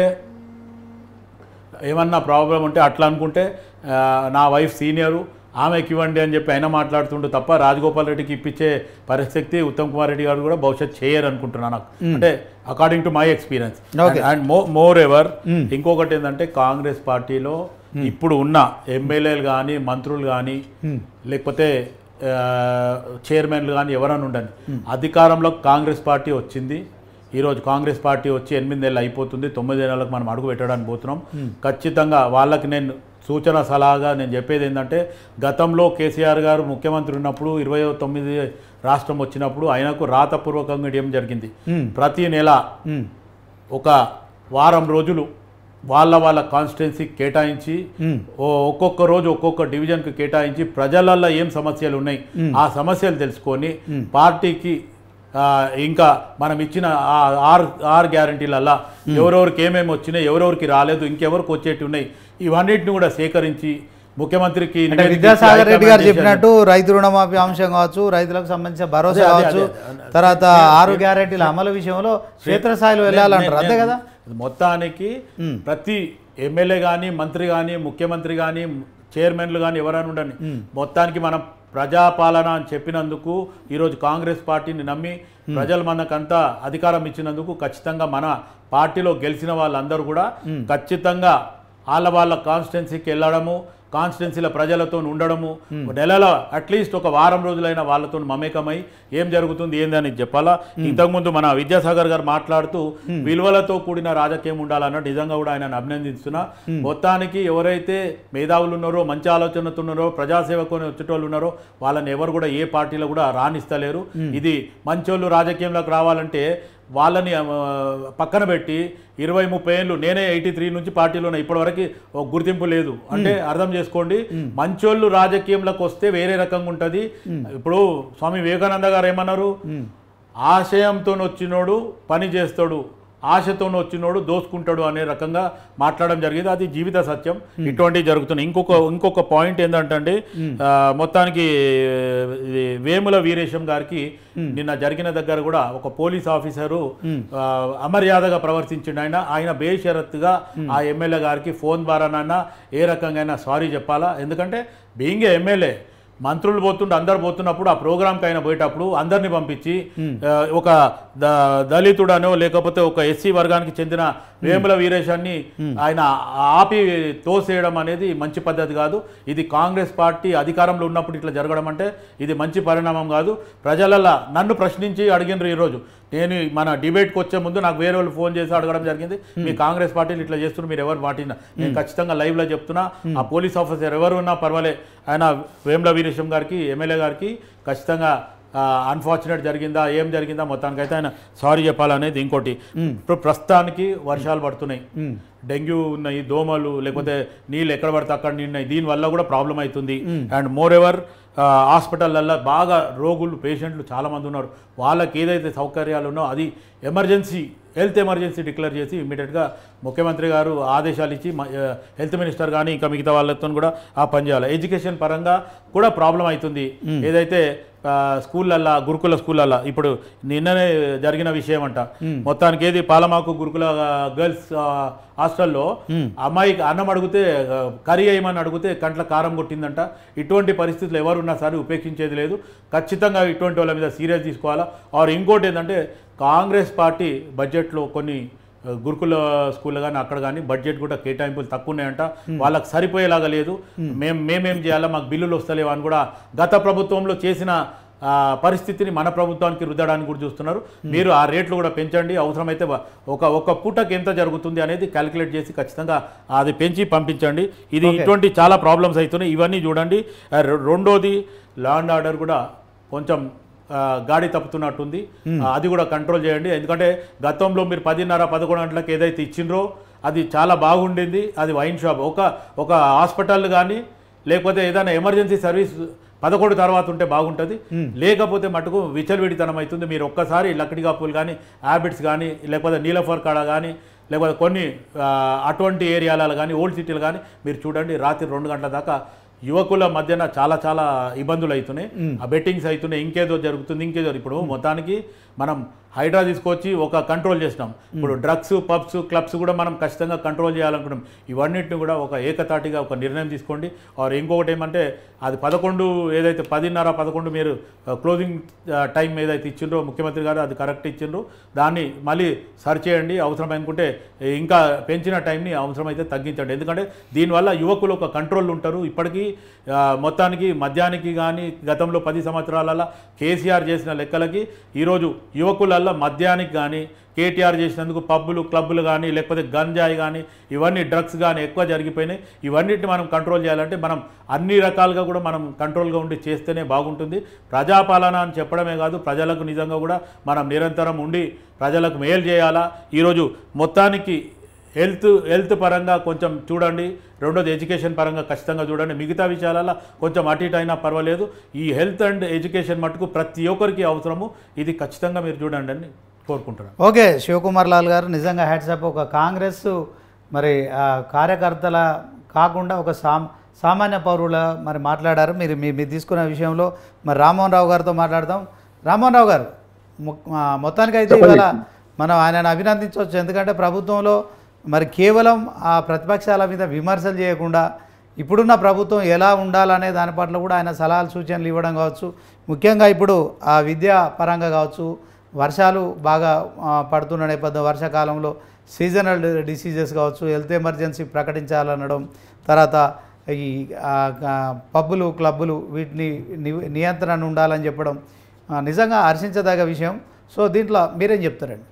ఏమన్నా ప్రాబ్లం ఉంటే అట్లా అనుకుంటే ఆ, నా వైఫ్ సీనియరు ఆమెకి ఇవ్వండి అని చెప్పి ఆయన మాట్లాడుతుండు తప్ప రాజగోపాల్ రెడ్డికి ఇప్పించే పరిస్థితి ఉత్తమ్ కుమార్ రెడ్డి గారు కూడా భవిష్యత్ చేయరు అనుకుంటున్నాను నాకు అంటే according to my experience Okay. And moreover ఇంకొకటి ఏంటంటే కాంగ్రెస్ పార్టీలో ఇప్పుడు ఉన్న ఎమ్మెల్యేలు కానీ మంత్రులు కానీ లేకపోతే ఆ, చైర్మన్లు కానీ ఎవరైనా ఉండండి అధికారంలో కాంగ్రెస్ పార్టీ వచ్చింది ఈరోజు కాంగ్రెస్ పార్టీ వచ్చి ఎనిమిది నెలలు అయిపోతుంది తొమ్మిది నెలలకు మనం అడుగు పెట్టడానికి పోతున్నాం ఖచ్చితంగా వాళ్ళకి నేను సూచన సలహాగా నేను చెప్పేది ఏంటంటే గతంలో కేసీఆర్ గారు ముఖ్యమంత్రి ఉన్నప్పుడు ఇరవై తొమ్మిది రాష్ట్రం వచ్చినప్పుడు ఆయనకు రాతపూర్వకంగా ఇవ్వడం జరిగింది ప్రతి నెల ఉమ్, ఒక వారం రోజులు వాళ్ళ వాళ్ళ కాన్స్టిట్యున్సీ కేటాయించి ఓ ఒక్కొక్క రోజు ఒక్కొక్క డివిజన్కి కేటాయించి ప్రజలల్లో ఏం సమస్యలు ఉన్నాయి ఆ సమస్యలు తెలుసుకొని పార్టీకి ఆ, ఇంకా మనం ఇచ్చిన ఆ ఆరు ఆరు గ్యారంటీలల్లా ఎవరెవరికి ఏమేమి వచ్చినాయి ఎవరెవరికి రాలేదు ఇంకెవరికి వచ్చేటి ఉన్నాయి ఇవన్నిటిని కూడా సేకరించి ముఖ్యమంత్రికి అంటే నివేదిక విద్యాసాగర్ ఇచ్చి రెడ్డి గారు హైకమాండ్ చెప్పినట్టు రైతు రుణమాఫీ అంశం కావచ్చు రైతులకు సంబంధించిన భరోసా అదే, అదే, కావచ్చు అదే. తర్వాత ఆరు గ్యారెంటీల అమలు విషయంలో క్షేత్రస్థాయిలో వెళ్ళాలంటారు అంతే కదా మొత్తానికి ప్రతి ఎమ్మెల్యే కానీ మంత్రి కానీ ముఖ్యమంత్రి కానీ చైర్మన్లు కానీ ఎవరైనా ఉండండి మొత్తానికి మనం ప్రజాపాలన అని చెప్పినందుకు ఈరోజు కాంగ్రెస్ పార్టీని నమ్మి ప్రజలు మనకంతా అధికారం ఇచ్చినందుకు ఖచ్చితంగా మన పార్టీలో గెలిచిన వాళ్ళందరూ కూడా ఖచ్చితంగా వాళ్ళ వాళ్ళ కాన్స్టిట్యున్సీకి వెళ్ళడము కాన్స్టిట్యున్సీల ప్రజలతో ఉండడము నెలలో అట్లీస్ట్ ఒక వారం రోజులైన వాళ్ళతో మమేకమై ఏం జరుగుతుంది ఏందని చెప్పాలా ఇంతకుముందు మన విద్యాసాగర్ గారు మాట్లాడుతూ విలువలతో కూడిన రాజకీయం ఉండాలన్న నిజంగా కూడా ఆయన అభినందిస్తున్నా మొత్తానికి ఎవరైతే మేధావులు ఉన్నారో మంచి ఆలోచనతో ఉన్నారో ప్రజాసేవకొని వచ్చేటోళ్ళు ఉన్నారో వాళ్ళని ఎవరు కూడా ఏ పార్టీలో కూడా రాణిస్తలేరు ఇది మంచోళ్ళు రాజకీయంలోకి రావాలంటే వాళ్ళని ఆ, పక్కన పెట్టి ఇరవై ముప్పై ఏళ్ళు నేనే ఎయిటీ త్రీ నుంచి పార్టీలో ఉన్నా ఇప్పటివరకు ఒక గుర్తింపు లేదు అంటే అర్థం చేసుకోండి మంచోళ్ళు రాజకీయంలోకి వస్తే వేరే రకంగా ఉంటుంది ఇప్పుడు స్వామి వివేకానంద గారు ఏమన్నారు ఆశయంతో వచ్చినోడు పని చేస్తాడు ఆశతో వచ్చినోడు దోసుకుంటాడు అనే రకంగా మాట్లాడడం జరిగింది అది జీవిత సత్యం ఇటువంటివి జరుగుతున్నాయి ఇంకొక ఇంకొక పాయింట్ ఏంటంటే ఆ, మొత్తానికి ఇది వేముల వీరేశం గారికి నిన్న జరిగిన దగ్గర కూడా ఒక పోలీస్ ఆఫీసరు ఆ, అమర్యాదగా ప్రవర్తించిండు ఆయన ఆయన బేషరత్తుగా ఆ ఎమ్మెల్యే గారికి ఫోన్ ద్వారానైనా ఏ రకంగా సారీ చెప్పాలా ఎందుకంటే బీయింగ్ ఎమ్మెల్యే మంత్రులు పోతుండే అందరు పోతున్నప్పుడు ఆ ప్రోగ్రామ్కి ఆయన పోయేటప్పుడు అందరిని పంపించి ఆ, ఒక ద దళితుడనో లేకపోతే ఒక ఎస్సీ వర్గానికి చెందిన వేముల వీరేశాన్ని ఆయన ఆపి తోసేయడం అనేది మంచి పద్ధతి కాదు ఇది కాంగ్రెస్ పార్టీ అధికారంలో ఉన్నప్పుడు ఇట్లా జరగడం అంటే ఇది మంచి పరిణామం కాదు ప్రజలలా నన్ను ప్రశ్నించి అడిగినారు ఈరోజు నేను మన డిబేట్కి వచ్చే ముందు నాకు వేరే వాళ్ళు ఫోన్ చేసి అడగడం జరిగింది మీ కాంగ్రెస్ పార్టీలు ఇట్లా చేస్తున్నారు మీరు ఎవరు పార్టీనా నేను ఖచ్చితంగా లైవ్లో చెప్తున్నా ఆ పోలీస్ ఆఫీసర్ ఎవరు ఉన్నా పర్వాలే ఆయన వేముల వీరేశం గారికి ఎమ్మెల్యే గారికి ఖచ్చితంగా అన్ఫార్చునేట్ జరిగిందా ఏం జరిగిందా మొత్తానికైతే ఆయన సారీ చెప్పాలనేది ఇంకోటి ఇప్పుడు ప్రస్తుతానికి వర్షాలు పడుతున్నాయి డెంగ్యూ ఉన్నాయి దోమలు లేకపోతే నీళ్ళు ఎక్కడ పడితే అక్కడ నిన్నాయి దీనివల్ల కూడా ప్రాబ్లం అవుతుంది అండ్ మోర్ ఎవర్ హాస్పిటల్లల్లో బాగా రోగులు పేషెంట్లు చాలామంది ఉన్నారు వాళ్ళకి ఏదైతే సౌకర్యాలు ఉన్నో అది ఎమర్జెన్సీ హెల్త్ ఎమర్జెన్సీ డిక్లేర్ చేసి ఇమ్మీడియట్గా ముఖ్యమంత్రి గారు ఆదేశాలు ఇచ్చి మ- ఆ, హెల్త్ మినిస్టర్ కానీ ఇంకా మిగతా వాళ్ళతో కూడా ఆ పని చేయాలి ఎడ్యుకేషన్ పరంగా కూడా ప్రాబ్లం అవుతుంది ఏదైతే ఆ, స్కూళ్ళల్లో గురుకుల స్కూళ్ళల్లో ఇప్పుడు నిన్ననే జరిగిన విషయం అంట మొత్తానికి ఏది పాలమాకు గురుకుల ఆ, గర్ల్స్ ఆ, హాస్టల్లో అమ్మాయికి అన్నం అడిగితే ఆ, కర్రీ వేయమని అడిగితే కంట్ల కారం కొట్టిందంట ఇటువంటి పరిస్థితులు ఎవరున్నా సరే ఉపేక్షించేది లేదు ఖచ్చితంగా ఇటువంటి వాళ్ళ మీద సీరియస్ తీసుకోవాలా ఆర్ ఇంకోటి ఏంటంటే కాంగ్రెస్ పార్టీ బడ్జెట్లో కొన్ని ఆ, గురుకుల స్కూల్ కానీ అక్కడ కానీ బడ్జెట్ కూడా కేటాయింపులు తక్కువ ఉన్నాయంట వాళ్ళకి సరిపోయేలాగా లేదు మేము మేమేం చేయాలా మాకు బిల్లులు వస్తలేవా అని కూడా గత ప్రభుత్వంలో చేసిన ఆ, పరిస్థితిని మన ప్రభుత్వానికి రుద్దడానికి కూడా చూస్తున్నారు మీరు ఆ రేట్లు కూడా పెంచండి అవసరమైతే వ- ఒక ఒక పూటకి ఎంత జరుగుతుంది అనేది క్యాలిక్యులేట్ చేసి ఖచ్చితంగా అది పెంచి పంపించండి ఇది Okay. ఇటువంటి చాలా ప్రాబ్లమ్స్ అవుతున్నాయి ఇవన్నీ చూడండి ఆ, రె- రెండోది లా అండ్ ఆర్డర్ కూడా కొంచెం ఆ, గాడి తప్పుతున్నట్టుంది ఆ, అది కూడా కంట్రోల్ చేయండి ఎందుకంటే గతంలో మీరు పదిన్నర పదకొండు గంటలకు ఏదైతే ఇచ్చిండ్రో అది చాలా బాగుండింది అది వైన్ షాప్ ఒక ఒక హాస్పిటల్ కానీ లేకపోతే ఏదైనా ఎమర్జెన్సీ సర్వీస్ పదకొండు తర్వాత ఉంటే బాగుంటుంది లేకపోతే మటుకు విచలవిడితనం అవుతుంది మీరు ఒక్కసారి లక్కడి కాపులు కానీ హ్యాబిట్స్ కానీ లేకపోతే నీలఫర్ కాడ కానీ లేకపోతే కొన్ని ఆ, అటువంటి ఏరియాలలో కానీ ఓల్డ్ సిటీలు కానీ మీరు చూడండి రాత్రి రెండు గంటల దాకా యువకుల మధ్యన చాలా చాలా ఇబ్బందులు అవుతున్నాయి ఆ బెట్టింగ్స్ అవుతున్నాయి ఇంకేదో జరుగుతుంది ఇంకేదో ఇప్పుడు మొత్తానికి మనం హైడ్రా తీసుకొచ్చి ఒక కంట్రోల్ చేసినాం ఇప్పుడు డ్రగ్స్ పబ్స్ క్లబ్స్ కూడా మనం ఖచ్చితంగా కంట్రోల్ చేయాలనుకున్నాం ఇవన్నిటిని కూడా ఒక ఏకతాటిగా ఒక నిర్ణయం తీసుకోండి ఆర్ ఇంకొకటి ఏమంటే అది పదకొండు ఏదైతే పదిన్నర పదకొండు మీరు క్లోజింగ్ టైం ఏదైతే ఇచ్చిండ్రో ముఖ్యమంత్రి గారు అది కరెక్ట్ ఇచ్చిండ్రు దాన్ని మళ్ళీ సర్చ్ చేయండి అవసరం అనుకుంటే ఇంకా పెంచిన టైంని అవసరమైతే తగ్గించండి ఎందుకంటే దీనివల్ల యువకులు ఒక కంట్రోల్ ఉంటారు ఇప్పటికీ ఆ, మొత్తానికి మద్యానికి కానీ గతంలో పది సంవత్సరాలలో కేసీఆర్ చేసిన లెక్కలకి ఈరోజు యువకులల్లో మద్యానికి కానీ కేటీఆర్ చేసినందుకు పబ్బులు క్లబ్బులు కానీ లేకపోతే గంజాయి కానీ ఇవన్నీ డ్రగ్స్ కానీ ఎక్కువ జరిగిపోయినాయి ఇవన్నిటిని మనం కంట్రోల్ చేయాలంటే మనం అన్ని రకాలుగా కూడా మనం కంట్రోల్గా ఉండి చేస్తేనే బాగుంటుంది ప్రజాపాలన అని చెప్పడమే కాదు ప్రజలకు నిజంగా కూడా మనం నిరంతరం ఉండి ప్రజలకు మేలు చేయాలా ఈరోజు మొత్తానికి హెల్త్ హెల్త్ పరంగా కొంచెం చూడండి రెండోది ఎడ్యుకేషన్ పరంగా ఖచ్చితంగా చూడండి మిగతా విషయాలలో కొంచెం అటు ఇటు అయినా పర్వాలేదు ఈ హెల్త్ అండ్ ఎడ్యుకేషన్ మటుకు ప్రతి ఒక్కరికి అవసరము ఇది ఖచ్చితంగా మీరు చూడండి అని కోరుకుంటున్నాను ఓకే శివకుమార్ లాల్ గారు నిజంగా హ్యాట్సప్ ఒక కాంగ్రెస్ మరి ఆ, కార్యకర్తల కాకుండా ఒక సామ్ సామాన్య పౌరుల మరి మాట్లాడారు మీరు మీ మీరు తీసుకున్న విషయంలో మరి రామ్మోహన్ రావు గారితో మాట్లాడదాం రామ్మోహన్ రావు గారు ము- ఆ, మొత్తానికైతే ఇవాళ మనం ఆయనను అభినందించవచ్చు ఎందుకంటే ప్రభుత్వంలో మరి కేవలం ఆ ప్రతిపక్షాల మీద విమర్శలు చేయకుండా ఇప్పుడున్న ప్రభుత్వం ఎలా ఉండాలనే దాని పట్ల కూడా ఆయన సలహాలు సూచనలు ఇవ్వడం కావచ్చు ముఖ్యంగా ఇప్పుడు ఆ విద్యా పరంగా కావచ్చు వర్షాలు బాగా ఆ, పడుతున్న నేపథ్యం వర్షాకాలంలో సీజనల్ డిసీజెస్ కావచ్చు హెల్త్ ఎమర్జెన్సీ ప్రకటించాలనడం తర్వాత ఈ ఆ, ఆ, పబ్బులు క్లబ్బులు వీటిని ని- నియంత్రణ ఉండాలని చెప్పడం ఆ, నిజంగా హర్షించదగ్గ విషయం సో దీంట్లో మీరేం చెప్తారండి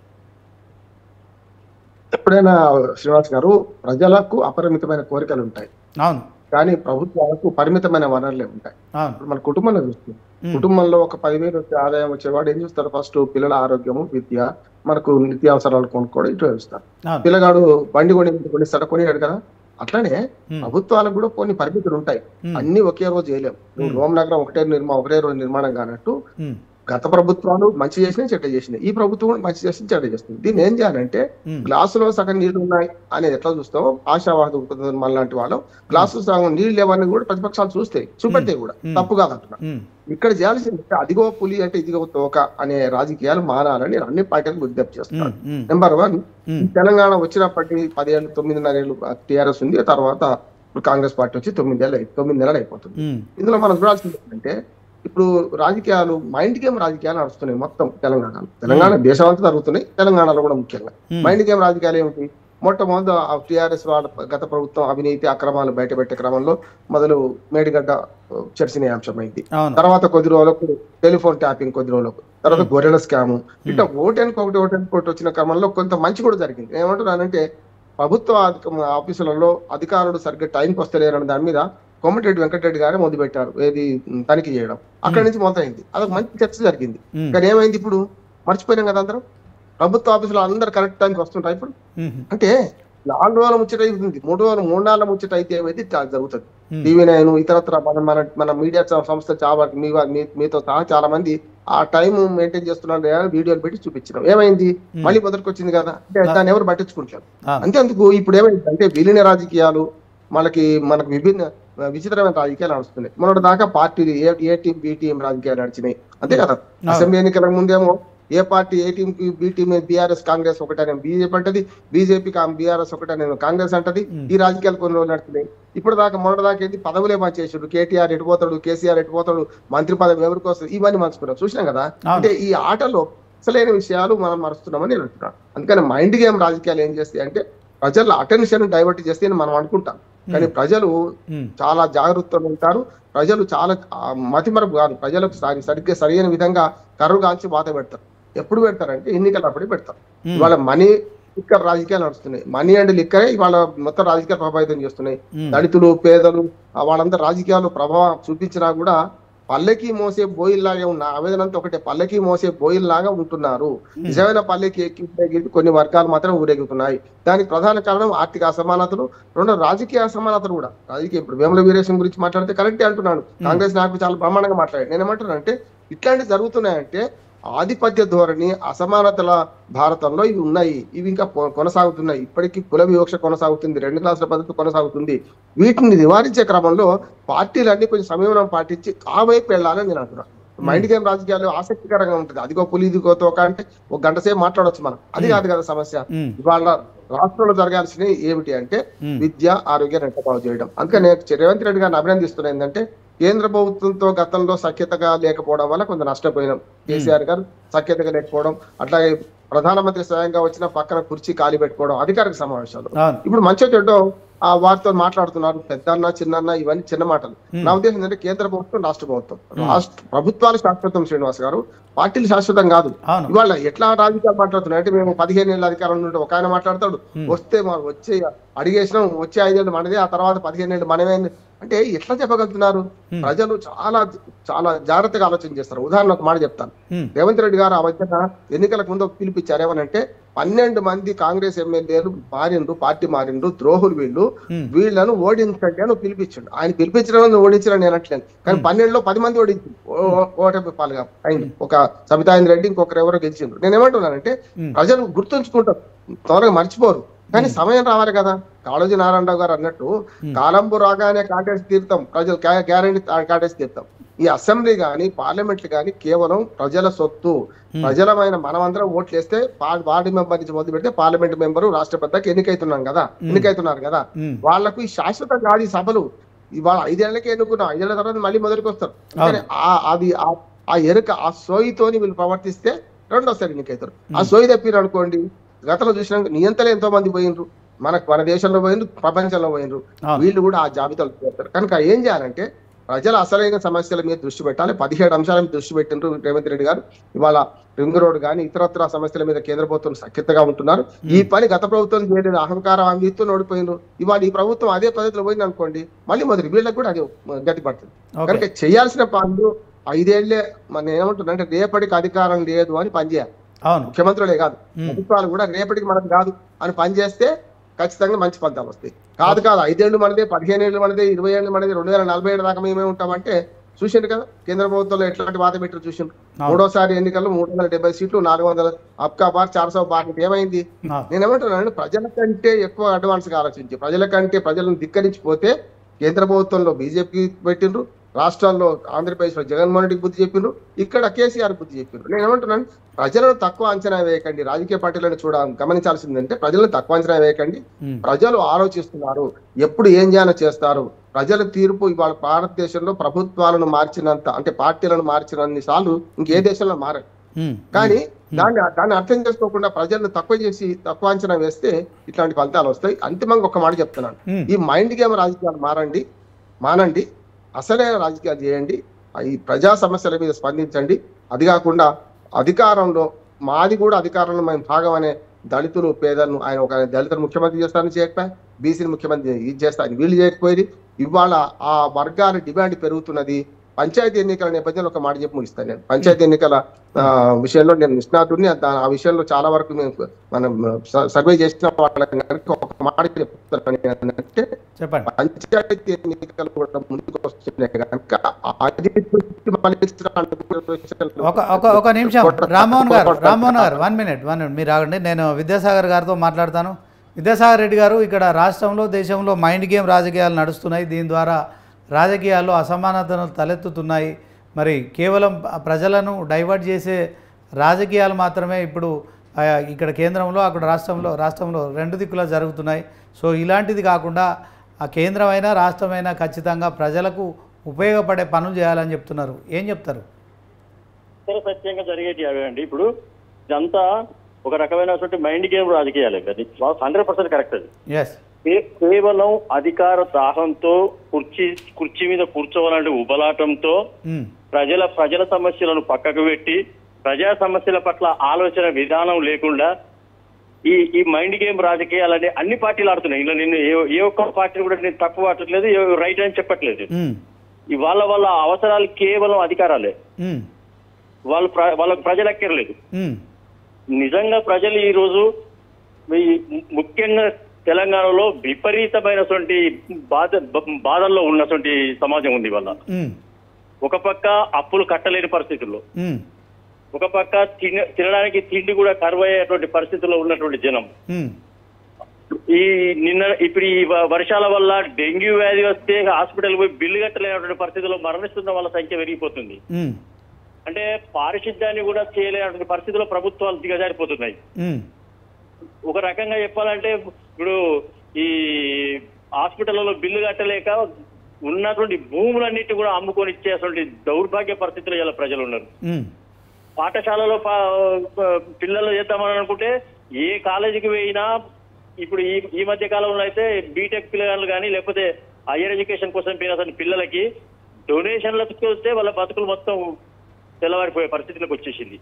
ఎప్పుడైనా శ్రీనివాస్ గారు ప్రజలకు అపరిమితమైన కోరికలు ఉంటాయి అవును కానీ ప్రభుత్వాలకు పరిమితమైన వనరులే ఉంటాయి అవును ఇప్పుడు మన కుటుంబంలో చూస్తుంది కుటుంబంలో ఒక పదివేలు వచ్చే ఆదాయం వచ్చేవాడు ఏం చూస్తారు ఫస్ట్ పిల్లల ఆరోగ్యము విద్య మనకు నిత్యావసరాలు కొనుక్కోవడం ఇటు చూస్తారు అవును పిల్లగాడు బండి కొని కొనిస్తాడు కొనియాడు కదా అట్లానే Hmm. ప్రభుత్వాలకు కూడా కొన్ని పరిమితులు ఉంటాయి Hmm. అన్ని ఒకే రోజు చేయలేం నువ్వు రోమ్ నగరం ఒకటే నిర్మా ఒకటే రోజు నిర్మాణం కానట్టు ఉమ్, గత ప్రభుత్వాలు మంచి చేసినాయి చెడ్డ చేసినాయి ఈ ప్రభుత్వం కూడా మంచి చేసింది చెడ్డ చేస్తుంది దీన్ని ఏం చేయాలంటే ఉమ్, గ్లాసులో సగం నీళ్లు ఉన్నాయి అనేది ఎట్లా చూస్తాం ఆశావాద మన లాంటి వాళ్ళం గ్లాసు సగం నీళ్ళు లేవని కూడా ప్రతిపక్షాలు చూస్తాయి చూపెడతాయి కూడా Hmm. తప్పు కాదంటున్నా ఉమ్, ఇక్కడ చేయాల్సింది అదిగో పులి అంటే ఇదిగో తోక అనే రాజకీయాలు మానాలని నేను అన్ని పార్టీలకు విజ్ఞప్తి చేస్తున్నాను ఉమ్, ఉమ్, నెంబర్ వన్ ఉమ్, తెలంగాణ వచ్చినప్పటి పదిహేను తొమ్మిదిన్నర ఏళ్ళు టీఆర్ఎస్ ఉంది ఆ తర్వాత ఇప్పుడు కాంగ్రెస్ పార్టీ వచ్చి తొమ్మిది ఏళ్ళు అయి- తొమ్మిది నెలలు అయిపోతుంది ఉమ్, ఇందులో మనం చూడాల్సింది ఏంటంటే ఇప్పుడు రాజకీయాలు మైండ్ గేమ్ రాజకీయాలు నడుస్తున్నాయి మొత్తం తెలంగాణలో తెలంగాణ దేశం అంతా జరుగుతున్నాయి తెలంగాణలో కూడా ముఖ్యంగా ఉమ్, మైండ్ గేమ్ రాజకీయాలు ఏమిటి మొట్టమొదటి టీఆర్ఎస్ వాళ్ళ గత ప్రభుత్వం అవినీతి అక్రమాలు బయటపెట్టే క్రమంలో మొదలు మేడిగడ్డ ఆ, చర్చనీయాంశమైంది అవును తర్వాత కొద్ది రోజులకు టెలిఫోన్ ట్యాపింగ్ కొద్ది రోజులకు తర్వాత గొర్రెల స్కాము ఇట్లా ఓటెన్కి ఒకటి ఓటెన్కి ఒకటి వచ్చిన క్రమంలో కొంత మంచి కూడా జరిగింది ఏమంటున్నానంటే ప్రభుత్వ అధిక- ఆఫీసులలో అధికారులు సరిగ్గా టైంకి వస్తలేరని దాని మీద కోమటిరెడ్డి వెంకటరెడ్డి గారే మొదలు పెట్టారు ఏది ఉమ్, తనిఖీ చేయడం అక్కడి నుంచి మొదలైంది అదొక మంచి చర్చ జరిగింది ఉమ్. కానీ ఏమైంది ఇప్పుడు మర్చిపోయినాం కదా అందరం ప్రభుత్వ ఆఫీసులో అందరు కరెక్ట్ టైంకి వస్తుంటారు ఇప్పుడు ఉమ్. అంటే నాలుగు రోజుల ముచ్చట అవుతుంది మూడు రోజులు మూడు నాలుగు ముచ్చట అయితే ఏమైతే ఇట్లా జరుగుతుంది Hmm. టీవీ నైన్ ఇతరత్ర మన మన మన మీడియా సంస్థ చాలా మీ వా- మీ- మీతో సహా చాలా మంది ఆ టైం మెయింటైన్ చేస్తున్నారు లేదా అని వీడియోలు పెట్టి చూపించినాం ఏమైంది మళ్ళీ మొదటికి వచ్చింది కదా అంటే దాన్ని ఎవరు పట్టించుకుంటారు ఆ. అంతేందుకు ఇప్పుడు ఏమైంది అంటే విలీన రాజకీయాలు మనకి మనకు విభిన్న విచిత్రమైన రాజకీయాలు నడుస్తున్నాయి మొన్నటి దాకా పార్టీలు A A team B team రాజకీయాలు నడిచినాయి అంతే కదా అసెంబ్లీ ఎన్నికల ముందేమో ఏ పార్టీ ఏ టీం కి బి టీం బీఆర్ఎస్ కాంగ్రెస్ ఒకటే బీజేపీ అంటది బీజేపీ బీఆర్ఎస్ ఒకటే కాంగ్రెస్ అంటది ఈ రాజకీయాలు కొన్ని రోజులు నడుస్తున్నాయి ఇప్పుడు దాకా మొన్నటి దాకా ఏంటి పదవులే మార్చేసాడు కేటీఆర్ ఎటుపోతాడు కేసీఆర్ ఎటుపోతాడు మంత్రి పదవి ఎవరికి వస్తుంది ఇవన్నీ మర్చిపోయాం చూసినాం కదా అంటే ఈ ఆటలో అసలైన విషయాలు మనం మరుస్తున్నామని నేను అంటున్నాను అందుకని మైండ్ గేమ్ రాజకీయాలు ఏం చేస్తాయి అంటే ప్రజల అటెన్షన్ డైవర్ట్ చేస్తే అని మనం అనుకుంటాం కానీ ప్రజలు ఉమ్. చాలా జాగ్రత్తగా ఉంటారు ప్రజలు చాలా ఆ, మతిమరపు కాదు ప్రజలకు సరి- సరిగ్గా సరైన విధంగా కర్రు కాల్చి వాత పెడతారు ఎప్పుడు పెడతారంటే ఎన్నికలప్పుడే పెడతారు Hmm. ఇవాళ మనీ లిక్కర్ రాజకీయాలు నడుస్తున్నాయి మనీ అండ్ లిక్కరే ఇవాళ మొత్తం రాజకీయాలు ప్రభావితం చేస్తున్నాయి Hmm. దళితులు పేదలు ఆ వాళ్ళందరూ రాజకీయాల్లో ప్రభావం చూపించినా కూడా పల్లెకి మోసే బోయిల్లాగే ఉన్న ఆవేదన అంతా ఒకటే పల్లెకి మోసే బోయిల్లాగా ఉంటున్నారు నిజమైన పల్లెకి ఎక్కి ఊరేగి కొన్ని వర్గాలు మాత్రం ఊరేగుతున్నాయి దానికి ప్రధాన కారణం ఆర్థిక అసమానతలు రెండు రాజకీయ అసమానతలు కూడా రాజకీయ ఇప్పుడు వేముల వీరేశం గురించి మాట్లాడితే కరెక్టే అంటున్నాను కాంగ్రెస్ నాయకులు చాలా బ్రహ్మాండంగా మాట్లాడారు నేను ఏమంటున్నానంటే ఇట్లాంటివి జరుగుతున్నాయంటే ఆధిపత్య ధోరణి అసమానతల భారతంలో ఇవి ఉన్నాయి ఇవి ఇంకా కొ- కొనసాగుతున్నాయి ఇప్పటికీ కుల వివక్ష కొనసాగుతుంది రెండు క్లాసుల పద్ధతి కొనసాగుతుంది వీటిని నివారించే క్రమంలో పార్టీలన్నీ కొంచెం సంయమనం పాటించి ఆ వైపు వెళ్ళాలని నేను అంటున్నాను మైండ్ గేమ్ రాజకీయాలు ఆసక్తికరంగా ఉంటుంది అదిగో పులి ఇదిగో తోక అంటే ఒక గంట సేపు మాట్లాడొచ్చు మనం అది కాదు కదా సమస్య ఉమ్. ఇవాళ రాష్ట్రంలో జరగాల్సినవి ఏమిటి అంటే ఉమ్. విద్య ఆరోగ్య బాగు చేయడం అందుకని నేను రేవంత్ రెడ్డి గారిని అభినందిస్తున్నా ఏంటంటే కేంద్ర ప్రభుత్వంతో గతంలో సఖ్యతగా లేకపోవడం వల్ల కొంత నష్టపోయినాం కేసీఆర్ గారు సఖ్యతగా లేకపోవడం అట్లాగే ప్రధానమంత్రి స్వయంగా వచ్చిన పక్కన కుర్చీ ఖాళీ పెట్టుకోవడం అధికారిక సమావేశాలు అవును ఇప్పుడు మంచిగా చెడ్డో ఆ వారితో మాట్లాడుతున్నారు పెద్దన్న చిన్నన్న ఇవన్నీ చిన్న మాటలు నా ఉద్దేశం ఏంటంటే కేంద్ర ప్రభుత్వం రాష్ట్ర ప్రభుత్వం రాష్ట్ర ప్రభుత్వాలు శాశ్వతం శ్రీనివాస్ గారు పార్టీలు శాశ్వతం కాదు అవును ఇవాళ ఎట్లా రాజకీయాలు మాట్లాడుతున్నారు అంటే మేము పదిహేను ఏళ్ళ అధికారంలో ఉంటే ఒక ఆయన మాట్లాడతాడు వస్తే మనం వచ్చే అడిగేసినాం వచ్చే ఐదేళ్ళు మనదే ఆ తర్వాత పదిహేను ఏళ్ళు మనమే అంటే ఎట్లా చెప్పగలుగుతున్నారు ప్రజలు చాలా చాలా జాగ్రత్తగా ఆలోచన చేస్తారు ఉదాహరణ ఒక మాట చెప్తాను ఉమ్. రేవంత్ రెడ్డి గారు ఆ మధ్యన ఎన్నికలకు ముందు ఒక పిలిపించారు ఏమనంటే పన్నెండు మంది కాంగ్రెస్ ఎమ్మెల్యేలు మారిండ్రు పార్టీ మారిండ్రు ద్రోహులు వీళ్ళు Hmm. వీళ్ళను ఓడించండి అని పిలిపించండు ఆయన పిలిపించడం ఓడించడం నేను అనట్లేదు కానీ పన్నెండులో పది మంది ఓడించింది ఓ- ఓ- ఓటమి పాలుగా అయింది ఒక సబితాయింద్ర రెడ్డి ఇంకొకరు ఎవరో గెలిచిండ్రు నేను ఏమంటున్నానంటే Hmm. ప్రజలు గుర్తుంచుకుంటారు త్వరగా మర్చిపోరు కానీ సమయం రావాలి కదా కాళోజీ నారాయణరావు గారు అన్నట్టు కాలంబు రాగానే కాటేసి తీర్థం ప్రజలు గ్యారంటీ కాటేసి తీర్థం ఈ అసెంబ్లీ గాని పార్లమెంట్లు గాని కేవలం ప్రజల సొత్తు ప్రజలమైన మనమందరం ఓట్లు వేస్తే పా- వార్డు మెంబర్ నుంచి మొదలు పెడితే పార్లమెంట్ మెంబరు రాష్ట్రపతికి ఎన్నికైతున్నాం కదా ఎన్నికైతున్నారు కదా ఉమ్. వాళ్ళకు ఈ శాశ్వత కాదు ఈ సభలు ఇవాళ ఐదేళ్లకే ఎన్నుకున్నాం ఐదేళ్ల తర్వాత మళ్ళీ మొదలుకు వస్తారు కానీ ఆ- అది ఆ- ఆ ఎరుక ఆ సోయితోని వీళ్ళు ప్రవర్తిస్తే రెండోసారి ఎన్నికైతారు ఆ సోయి తప్పిరు అనుకోండి గతంలో చూసినాక నియంతలు ఎంతో మంది పోయినరు మనకు మన దేశంలో పోయినరు ప్రపంచంలో పోయినరు అవును. వీళ్ళు కూడా ఆ జాబితాలో చేస్తారు కనుక ఏం చేయాలంటే ప్రజల అసలైన సమస్యల మీద దృష్టి పెట్టాలి పదిహేడు అంశాల మీద దృష్టి పెట్టిండ్రు రేవంత్ రెడ్డి గారు ఇవాళ రింగ్ రోడ్ కానీ ఇతరత్ర సమస్యల మీద కేంద్ర ప్రభుత్వం సఖ్యతగా ఉంటున్నారు ఈ పని గత ప్రభుత్వం చేయలేదు అహంకారం అందిస్తూ ఓడిపోయినారు ఇవాళ ఈ ప్రభుత్వం అదే పద్ధతిలో పోయింది అనుకోండి మళ్ళీ మొదటి వీళ్ళకి కూడా అది గతి పడుతుంది ఓకే. కనుక చేయాల్సిన పనులు ఐదేళ్లే మన ఏమంటున్నా అంటే రేపటికి అధికారం లేదు అని పనిచేయాలి అవును ముఖ్యమంత్రులే కాదు ప్రభుత్వాలు కూడా రేపటికి మనకు కాదు అని పనిచేస్తే ఖచ్చితంగా మంచి ఫలితాలు వస్తాయి కాదు కాదు ఐదేళ్లు మనదే పదిహేను ఏళ్ళు మనదే ఇరవై ఏళ్ళు మనదే రెండు వేల నలభై ఏడు దాకా మేమే ఉంటామంటే చూసిండు కదా కేంద్ర ప్రభుత్వంలో ఎట్లాంటి వాత పెట్టారు చూసిండు మూడోసారి ఎన్నికల్లో మూడు వందల డెబ్బై సీట్లు నాలుగు వందల అబ్కా బార్ చార్ సో బార్ ఏమైంది అవును. నేను ఏమంటున్నాను ప్రజల కంటే ఎక్కువ అడ్వాన్స్ గా ఆలోచించి ప్రజల కంటే ప్రజలను ధిక్కరించిపోతే కేంద్ర ప్రభుత్వంలో బీజేపీ పెట్టిండ్రు రాష్ట్రాల్లో ఆంధ్రప్రదేశ్ లో జగన్మోహన్ రెడ్డికి బుద్ధి చెప్పిండ్రు ఇక్కడ కేసీఆర్ బుద్ధి చెప్పిండ్రు నేను ఏమంటున్నాను ప్రజలను తక్కువ అంచనా వేయకండి రాజకీయ పార్టీలను చూడ గమనించాల్సిందంటే ప్రజలను తక్కువ అంచనా వేయకండి ఉమ్. ప్రజలు ఆలోచిస్తున్నారు ఎప్పుడు ఏం చేయాలో చేస్తారు ప్రజల తీర్పు ఇవాళ భారతదేశంలో ప్రభుత్వాలను మార్చినంత అంటే పార్టీలను మార్చినన్ని సార్లు ఇంకే దేశంలో మారదు ఉమ్. కానీ దాన్ని దాన్ని అర్థం చేసుకోకుండా ప్రజలను తక్కువ చేసి తక్కువ అంచనా వేస్తే ఇట్లాంటి ఫలితాలు వస్తాయి అంతిమంగా ఒక మాట చెప్తున్నాను ఉమ్. ఈ మైండ్ గేమ్ రాజకీయాలు మారండి మానండి అసలైన రాజకీయాలు చేయండి ఆ ఈ ప్రజా సమస్యల మీద స్పందించండి అది కాకుండా అధికారంలో మాది కూడా అధికారంలో మేము భాగం అనే దళితులు పేదలను ఆయన ఒక దళితులు ముఖ్యమంత్రి చేస్తానని చేయకపోయా బీసీని ముఖ్యమంత్రి ఇది చేస్తాను వీళ్ళు చేయకపోయి ఇవాళ ఆ వర్గాల డిమాండ్ పెరుగుతున్నది పంచాయతీ ఎన్నికల నేపథ్యంలో ఒక మాట చెప్పి ముగిస్తాను నేను పంచాయతీ ఎన్నికల ఆ, విషయంలో నేను నిష్ణాతుడిని దా- ఆ విషయంలో చాలా వరకు మేము మనం స- సర్వే చేసిన వాళ్ళకి కనుక ఒక మాట చెప్తాను అంటే చెప్పండి పంచాయతీ ఎన్నికలు కూడా ముందుకు వస్తున్నాయి కనుక అది ఒక ఒక ఒక నిమిషం రామ్మోహన్ గారు రామ్మోహన్ గారు వన్ మినిట్ వన్ మినిట్ మీరు ఆగండి నేను విద్యాసాగర్ గారితో మాట్లాడతాను విద్యాసాగర్ రెడ్డి గారు ఇక్కడ రాష్ట్రంలో దేశంలో మైండ్ గేమ్ రాజకీయాలు నడుస్తున్నాయి దీని ద్వారా రాజకీయాల్లో అసమానతలు తలెత్తుతున్నాయి మరి కేవలం ప్రజలను డైవర్ట్ చేసే రాజకీయాలు మాత్రమే ఇప్పుడు ఆ, ఇక్కడ కేంద్రంలో అక్కడ రాష్ట్రంలో రాష్ట్రంలో రెండు దిక్కులా జరుగుతున్నాయి సో ఇలాంటిది కాకుండా ఆ కేంద్రమైనా రాష్ట్రమైనా ఖచ్చితంగా ప్రజలకు ఉపయోగపడే పనులు చేయాలని చెప్తున్నారు ఏం చెప్తారు ఇతర సత్యంగా జరిగేటి అవే అండి ఇప్పుడు ఇదంతా ఒక రకమైనటువంటి మైండ్ గేమ్ రాజకీయాలే అది హండ్రెడ్ పర్సెంట్ కరెక్ట్ అది ఎస్ కే- కేవలం అధికార దాహంతో కుర్చీ కుర్చీ మీద కూర్చోవాలంటే ఉబలాటంతో ప్రజల ప్రజల సమస్యలను పక్కకు పెట్టి ప్రజా సమస్యల పట్ల ఆలోచన విధానం లేకుండా ఈ ఈ మైండ్ గేమ్ రాజకీయాలని అన్ని పార్టీలు ఆడుతున్నాయి ఇలా నేను ఏ ఏ ఒక్క పార్టీ కూడా నేను తక్కువ ఆడట్లేదు ఏ- రైట్ అని చెప్పట్లేదు ఈ వాళ్ళ వాళ్ళ అవసరాలు కేవలం అధికారాలే వాళ్ళు ప్ర- వాళ్ళకు ప్రజలు ఎక్కర్లేదు నిజంగా ప్రజలు ఈ రోజు ఈ ముఖ్యంగా తెలంగాణలో విపరీతమైనటువంటి బాధ బ- బాధల్లో ఉన్నటువంటి సమాజం ఉంది వాళ్ళ ఒక పక్క అప్పులు కట్టలేని పరిస్థితుల్లో ఒక పక్క తిన తినడానికి తిండి కూడా కరువయ్యేటువంటి పరిస్థితుల్లో ఉన్నటువంటి జనం ఈ నిన్న ఇప్పుడు ఈ వ- వర్షాల వల్ల డెంగ్యూ వ్యాధి వస్తే హాస్పిటల్ పోయి బిల్లు కట్టలేనటువంటి పరిస్థితుల్లో మరణిస్తున్న వాళ్ళ సంఖ్య పెరిగిపోతుంది అంటే పారిశుద్ధ్యాన్ని కూడా చేయలేనటువంటి పరిస్థితుల్లో ప్రభుత్వాలు దిగజారిపోతున్నాయి ఒక రకంగా చెప్పాలంటే ఇప్పుడు ఈ హాస్పిటల్లో బిల్లు కట్టలేక ఉన్నటువంటి భూములన్నిటి కూడా అమ్ముకొని ఇచ్చేటువంటి దౌర్భాగ్య పరిస్థితులు ఇలా ప్రజలు ఉన్నారు పాఠశాలలో పా- ప- పిల్లలు చేద్దామని అనుకుంటే ఏ కాలేజీకి పోయినా ఇప్పుడు ఈ ఈ మధ్య కాలంలో అయితే బీటెక్ పిల్లలు కానీ లేకపోతే హైయర్ ఎడ్యుకేషన్ కోసం పోయిన పిల్లలకి డొనేషన్లకు వస్తే వాళ్ళ బతుకులు మొత్తం తెల్లవారిపోయే పరిస్థితులకు వచ్చేసింది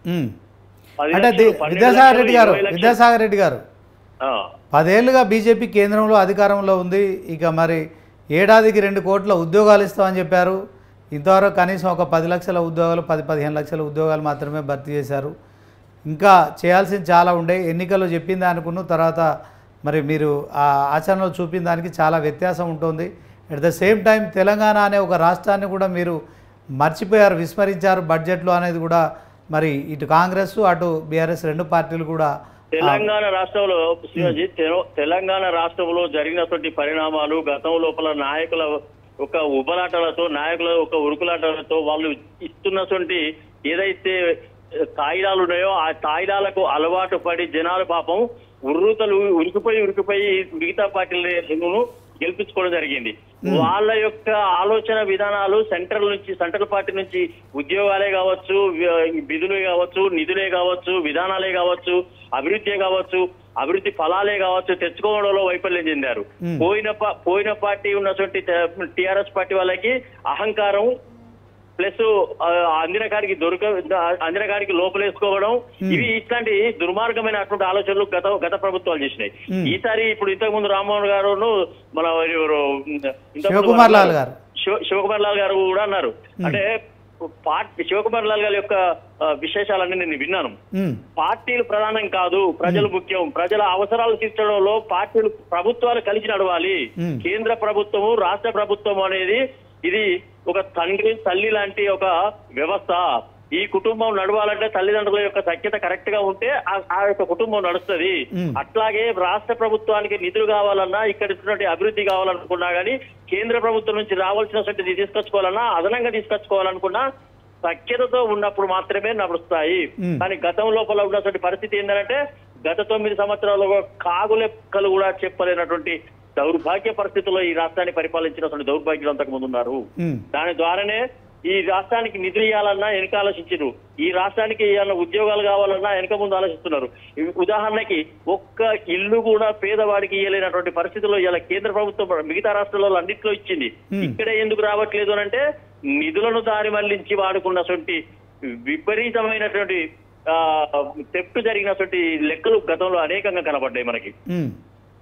పది అంటే ది- లక్షలు, పన్నెండు విద్యాసాగర్ రెడ్డి గారు ఇరవై లక్షలు. విద్యాసాగర్ రెడ్డి గారు ఆ, పదేళ్లుగా బీజేపీ కేంద్రంలో అధికారంలో ఉంది ఇక మరి ఏడాదికి రెండు కోట్ల ఉద్యోగాలు ఇస్తామని చెప్పారు ఇంతవరకు కనీసం ఒక పది లక్షల ఉద్యోగాలు పది పదిహేను లక్షల ఉద్యోగాలు మాత్రమే భర్తీ చేశారు ఇంకా చేయాల్సింది చాలా ఉండే ఎన్నికల్లో చెప్పిన దానికున్న తర్వాత మరి మీరు ఆ ఆచరణలో చూపిన దానికి చాలా వ్యత్యాసం ఉంటుంది at the same time Telangana అనే ఒక రాష్ట్రాన్ని కూడా మీరు మర్చిపోయారు విస్మరించారు బడ్జెట్లో అనేది కూడా మరి ఇటు కాంగ్రెస్ అటు బీఆర్ఎస్ రెండు పార్టీలు కూడా ఆ, తెలంగాణ రాష్ట్రంలో శివాజీ తెల- తెలంగాణ రాష్ట్రంలో జరిగినటువంటి పరిణామాలు గతం లోపల నాయకుల ఒక ఉబలాటలతో నాయకుల ఒక ఉరుకులాటలతో వాళ్ళు ఇస్తున్నటువంటి ఏదైతే ఆ, తాయిలాలు ఉన్నాయో ఆ తాయిలాలకు అలవాటు పడి జనాలు పాపం ఉర్రుతలు ఉరికిపోయి ఉరికిపోయి మిగతా పార్టీలను గెలిపించుకోవడం జరిగింది వాళ్ళ యొక్క ఆలోచన విధానాలు సెంట్రల్ నుంచి సెంట్రల్ పార్టీ నుంచి ఉద్యోగాలే కావచ్చు వి- విధులే కావచ్చు నిధులే కావచ్చు విధానాలే కావచ్చు అభివృద్ధి కావచ్చు అభివృద్ధి ఫలాలే కావచ్చు తెచ్చుకోవడంలో వైఫల్యం చెందారు పోయిన పా- పోయిన పార్టీ ఉన్నటువంటి టిఆర్ఎస్ పార్టీ వాళ్ళకి అహంకారం ప్లస్ అందిన కాడికి దొరక అందిన కాడికి లోపలేసుకోవడం ఇవి ఇట్లాంటి దుర్మార్గమైన అటువంటి ఆలోచనలు గత గత ప్రభుత్వాలు చేసినాయి ఈసారి ఇప్పుడు ఇంతకు ముందు రామ్మోహన్ గారు మన ఎవరు, ఇంతకు ముందు శివకుమార్ లాల్ గారు. శివ- శివకుమార్ లాల్ గారు కూడా అన్నారు అంటే పార్టీ శివకుమార్ లాల్ గారి యొక్క ఆ, విశేషాలన్నీ నేను విన్నాను ఉమ్, పార్టీలు ప్రధానం కాదు ప్రజలు ముఖ్యం ప్రజల అవసరాలు తీర్చడంలో పార్టీలు ప్రభుత్వాలు కలిసి నడవాలి Hmm. కేంద్ర ప్రభుత్వము రాష్ట్ర ప్రభుత్వం అనేది ఇది ఒక తండ్రి తల్లి లాంటి ఒక వ్యవస్థ ఈ కుటుంబం నడవాలంటే తల్లిదండ్రుల యొక్క సఖ్యత కరెక్ట్ గా ఉంటే ఆ- ఆ యొక్క కుటుంబం నడుస్తుంది Hmm. అట్లాగే రాష్ట్ర ప్రభుత్వానికి నిధులు కావాలన్నా ఇక్కడ ఉన్నటువంటి అభివృద్ధి కావాలనుకున్నా గానీ కేంద్ర ప్రభుత్వం నుంచి రావాల్సినటువంటిది తీసుకొచ్చుకోవాలన్నా అదనంగా తీసుకొచ్చుకోవాలనుకున్నా సఖ్యతతో ఉన్నప్పుడు మాత్రమే నడుస్తాయి Hmm. కానీ గతం లోపల ఉన్నటువంటి పరిస్థితి ఏంటంటే గత తొమ్మిది సంవత్సరాలుగా కాగు లెక్కలు కూడా చెప్పలేనటువంటి దౌర్భాగ్య పరిస్థితుల్లో ఈ రాష్ట్రాన్ని పరిపాలించినటువంటి దౌర్భాగ్యులు అంతకు ముందు ఉన్నారు ఉమ్, దాని ద్వారానే ఈ రాష్ట్రానికి నిధులు ఇవ్వాలన్నా వెనక ఆలోచించారు ఈ రాష్ట్రానికి ఏమన్నా ఉద్యోగాలు కావాలన్నా వెనక ముందు ఆలోచిస్తున్నారు ఇవి ఉదాహరణకి ఒక్క ఇల్లు కూడా పేదవాడికి ఇవ్వలేనటువంటి పరిస్థితుల్లో ఇలా కేంద్ర ప్రభుత్వం మిగతా రాష్ట్రాలలో అన్నింటిలో ఇచ్చింది Hmm. ఇక్కడే ఎందుకు రావట్లేదు అని అంటే నిధులను దారి మళ్లించి వాడుకున్నటువంటి విపరీతమైనటువంటి ఆ తెప్పు జరిగినటువంటి లెక్కలు గతంలో అనేకంగా కనబడ్డాయి మనకి ఉమ్.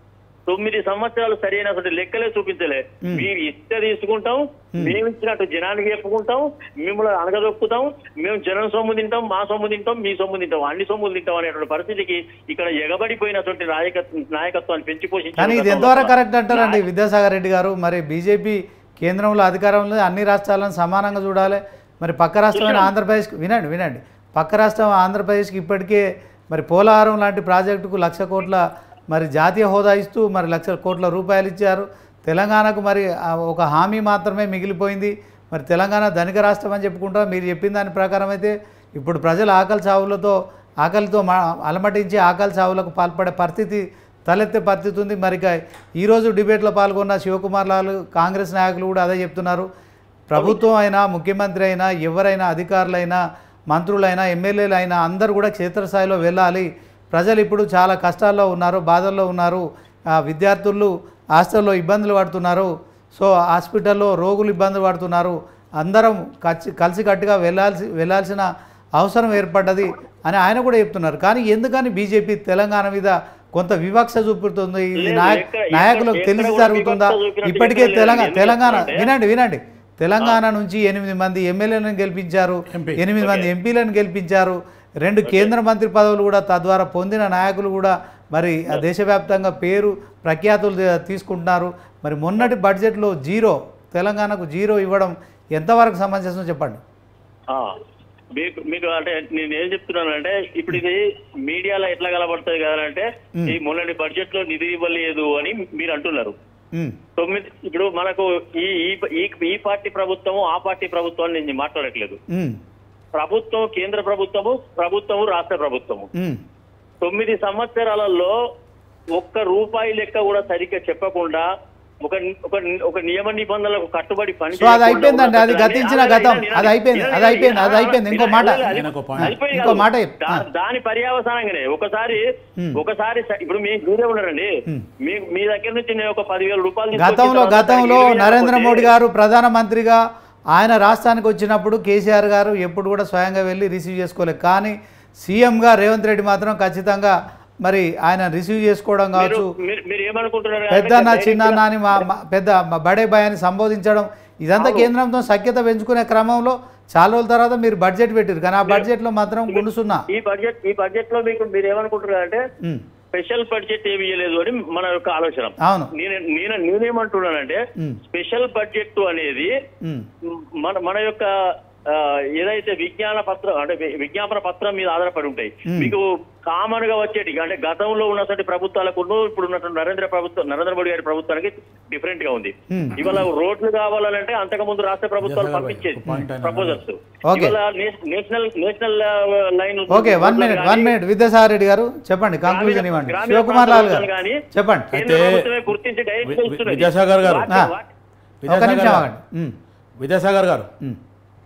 తొమ్మిది సంవత్సరాలు సరైనటువంటి లెక్కలే చూపించలే మీరు ఇస్తే తీసుకుంటాం మేము ఇచ్చినట్టు జనానికి చెప్పుకుంటాం మిమ్మల్ని అనగదొక్కుతాం మేము జనం సొమ్ము తింటాం మా సొమ్ము తింటాం మీ సొమ్ము తింటాం అన్ని సొమ్ములు తింటాం అనేటువంటి పరిస్థితికి ఇక్కడ ఎగబడిపోయినటువంటి నాయకత్వం నాయకత్వాన్ని పెంచి కానీ ఇది ఎంతవరకు కరెక్ట్ అంటారండి విద్యాసాగర్ రెడ్డి గారు మరి బీజేపీ కేంద్రంలో అధికారంలో అన్ని రాష్ట్రాలను సమానంగా చూడాలి మరి పక్క రాష్ట్రమైన ఆంధ్రప్రదేశ్ వినండి వినండి పక్క రాష్ట్రం ఆంధ్రప్రదేశ్కి ఇప్పటికే మరి పోలవరం లాంటి ప్రాజెక్టుకు లక్ష కోట్ల మరి జాతీయ హోదా ఇస్తూ మరి లక్ష కోట్ల రూపాయలు ఇచ్చారు తెలంగాణకు మరి ఆ ఒక హామీ మాత్రమే మిగిలిపోయింది మరి తెలంగాణ ధనిక రాష్ట్రం అని చెప్పుకుంటారు మీరు చెప్పిన దాని ప్రకారం అయితే ఇప్పుడు ప్రజలు ఆకలి చావులతో ఆకలితో మా అలమటించి ఆకలి చావులకు పాల్పడే పరిస్థితి తలెత్తే పరిస్థితి ఉంది మరి ఇక ఈరోజు డిబేట్లో పాల్గొన్న శివకుమార్ లాల్ కాంగ్రెస్ నాయకులు కూడా అదే చెప్తున్నారు ప్రభుత్వం అయినా ముఖ్యమంత్రి అయినా ఎవరైనా అధికారులైనా మంత్రులైనా ఎమ్మెల్యేలు అయినా అందరూ కూడా క్షేత్రస్థాయిలో వెళ్ళాలి ప్రజలు ఇప్పుడు చాలా కష్టాల్లో ఉన్నారు బాధల్లో ఉన్నారు ఆ, విద్యార్థులు హాస్టల్లో ఇబ్బందులు పడుతున్నారు సో హాస్పిటల్లో రోగులు ఇబ్బందులు పడుతున్నారు అందరం కలిసి కలిసికట్టుగా వెళ్ళాల్సి వెళ్ళాల్సిన అవసరం ఏర్పడ్డది అని ఆయన కూడా చెప్తున్నారు కానీ ఎందుకని బీజేపీ తెలంగాణ మీద కొంత వివక్ష చూపుతుంది ఇది లేదు, నాయక్ ఎక్కడ- నాయకులకు ఎక్కడ తెలిసి కూడా జరుగుతుందా వివక్ష చూపినట్టు ఇప్పటికే ఎక్కడ లేదు. తెలంగాణ ఎందుకు తెలంగాణ చెప్తున్నానంటే- వినండి వినండి తెలంగాణ నుంచి ఎనిమిది మంది ఎమ్మెల్యేలను గెలిపించారు ఎంపీ. ఎనిమిది మంది ఎంపీలను గెలిపించారు రెండు కేంద్ర మంత్రి పదవులు కూడా తద్వారా పొందిన నాయకులు కూడా మరి ఆ దేశవ్యాప్తంగా పేరు ప్రఖ్యాతులు తీ- తీసుకుంటున్నారు మరి మొన్నటి బడ్జెట్లో జీరో తెలంగాణకు జీరో ఇవ్వడం ఎంతవరకు సమంజసం చెప్పండి ఆ, మీకు మీకు అంటే నేను ఏం చెప్తున్నానంటే ఇప్పుడు ఇది మీడియాలో ఎట్లా కనబడుతుంది కదా అంటే ఈ మొన్నటి బడ్జెట్ లో నిధి ఇవ్వలేదు అని మీరు అంటున్నారు ఉమ్, తొమ్మిది ఇప్పుడు మనకు ఈ ఈ- ఈ ఈ పార్టీ ప్రభుత్వము ఆ పార్టీ ప్రభుత్వం అని నేను మాట్లాడట్లేదు ఉమ్, ప్రభుత్వం కేంద్ర ప్రభుత్వము ప్రభుత్వము రాష్ట్ర ప్రభుత్వము ఉమ్. తొమ్మిది సంవత్సరాలలో ఒక్క రూపాయి లెక్క కూడా సరిగ్గా చెప్పకుండా ఒక ఒక ఒక నియమ నిబంధనలకు కట్టుబడి పని సో అది చేయకుండా అయిపోయిందండి అది ఉన్నటువంటి- గతించిన అదే, గతం వినండి, అది అయిపోయింది వినండి, అది అయిపోయింది అది వినండి, అయిపోయింది ఇంకో వినండి, మాట వినండి, నేను ఒక point. అయిపోయింది ఇంకో కాదు. మాట చెప్పు. దా- ఆ. దాని పర్యావసానంగానే ఒకసారి Hmm. ఒకసారి స- ఇప్పుడు మీ మీరే ఉన్నారండి Hmm. మీ మీ దగ్గర నుంచి నేను ఒక పదివేల రూపాయలు తీసుకొచ్చిన గతంలో తర్వాత గతంలో ఇరవై వేలు నరేంద్ర కొట్టి- మోడీ గారు ప్రధానమంత్రిగా ఆయన రాష్ట్రానికి వచ్చినప్పుడు కేసీఆర్ గారు ఎప్పుడు కూడా స్వయంగా వెళ్ళి రిసీవ్ చేసుకోలేదు కానీ సీఎంగా రేవంత్ రెడ్డి మాత్రం ఖచ్చితంగా మరి ఆయన రిసీవ్ చేసుకోవడం మీరు కావచ్చు మీరు- మీరు ఏమనుకుంటున్నారు పెద్దన్న అంటే చిన్నన్న అని మా మా- పెద్ద మా బడే బాయ్ అని సంబోధించడం ఇదంతా కేంద్రంతో సఖ్యత పెంచుకునే క్రమంలో చాలా రోజుల తర్వాత మీరు బడ్జెట్ పెట్టారు కానీ ఆ బడ్జెట్లో మాత్రం గుండు సున్నా ఈ బడ్జెట్ ఈ బడ్జెట్ లో మీకు మీరు ఏమనుకుంటున్నారు అంటే ఉమ్, స్పెషల్ బడ్జెట్ ఏమి ఇవ్వలేదు అని మన యొక్క ఆలోచన అవును నేను నేను నేనేమంటున్నానంటే ఉమ్, స్పెషల్ బడ్జెట్ అనేది ఉమ్, మన మన యొక్క ఆ, ఏదైతే విజ్ఞాన పత్రం అంటే వి- విజ్ఞాపన పత్రం మీద ఆధారపడి ఉంటాయి Hmm. మీకు కామన్ గా వచ్చేటి అంటే గతంలో ఉన్నటువంటి ప్రభుత్వాలకు ఇప్పుడు ఉన్నటువంటి నరేంద్ర ప్రభుత్వం నరేంద్ర మోడీ గారి ప్రభుత్వానికి డిఫరెంట్ గా ఉంది Hmm. ఇవాళ రోడ్లు కావాలంటే అంతకు ముందు రాష్ట్ర ప్రభుత్వాలు Yes, sir. పంపించేది ఒక point ఆయన ప్రపోజల్స్ Okay. ఇవాళ నేష- national national line okay one minute one minute Vidyasagar Reddy garu చెప్పండి కంక్లూజన్ ఇవ్వండి శివకుమార్ లాల్ గారు చెప్పండి కేంద్ర అయితే ప్రభుత్వమే గుర్తించి డైరెక్ట్ వి- వి- ఇస్తున్నది. విద్యాసాగర్ గారు. వాటి- ఆ. వాటి- ఒక విద్యాసాగర్ నిమిషం గారు ఆగండి ఉమ్, విద్యాసాగర్ గారు ఉమ్.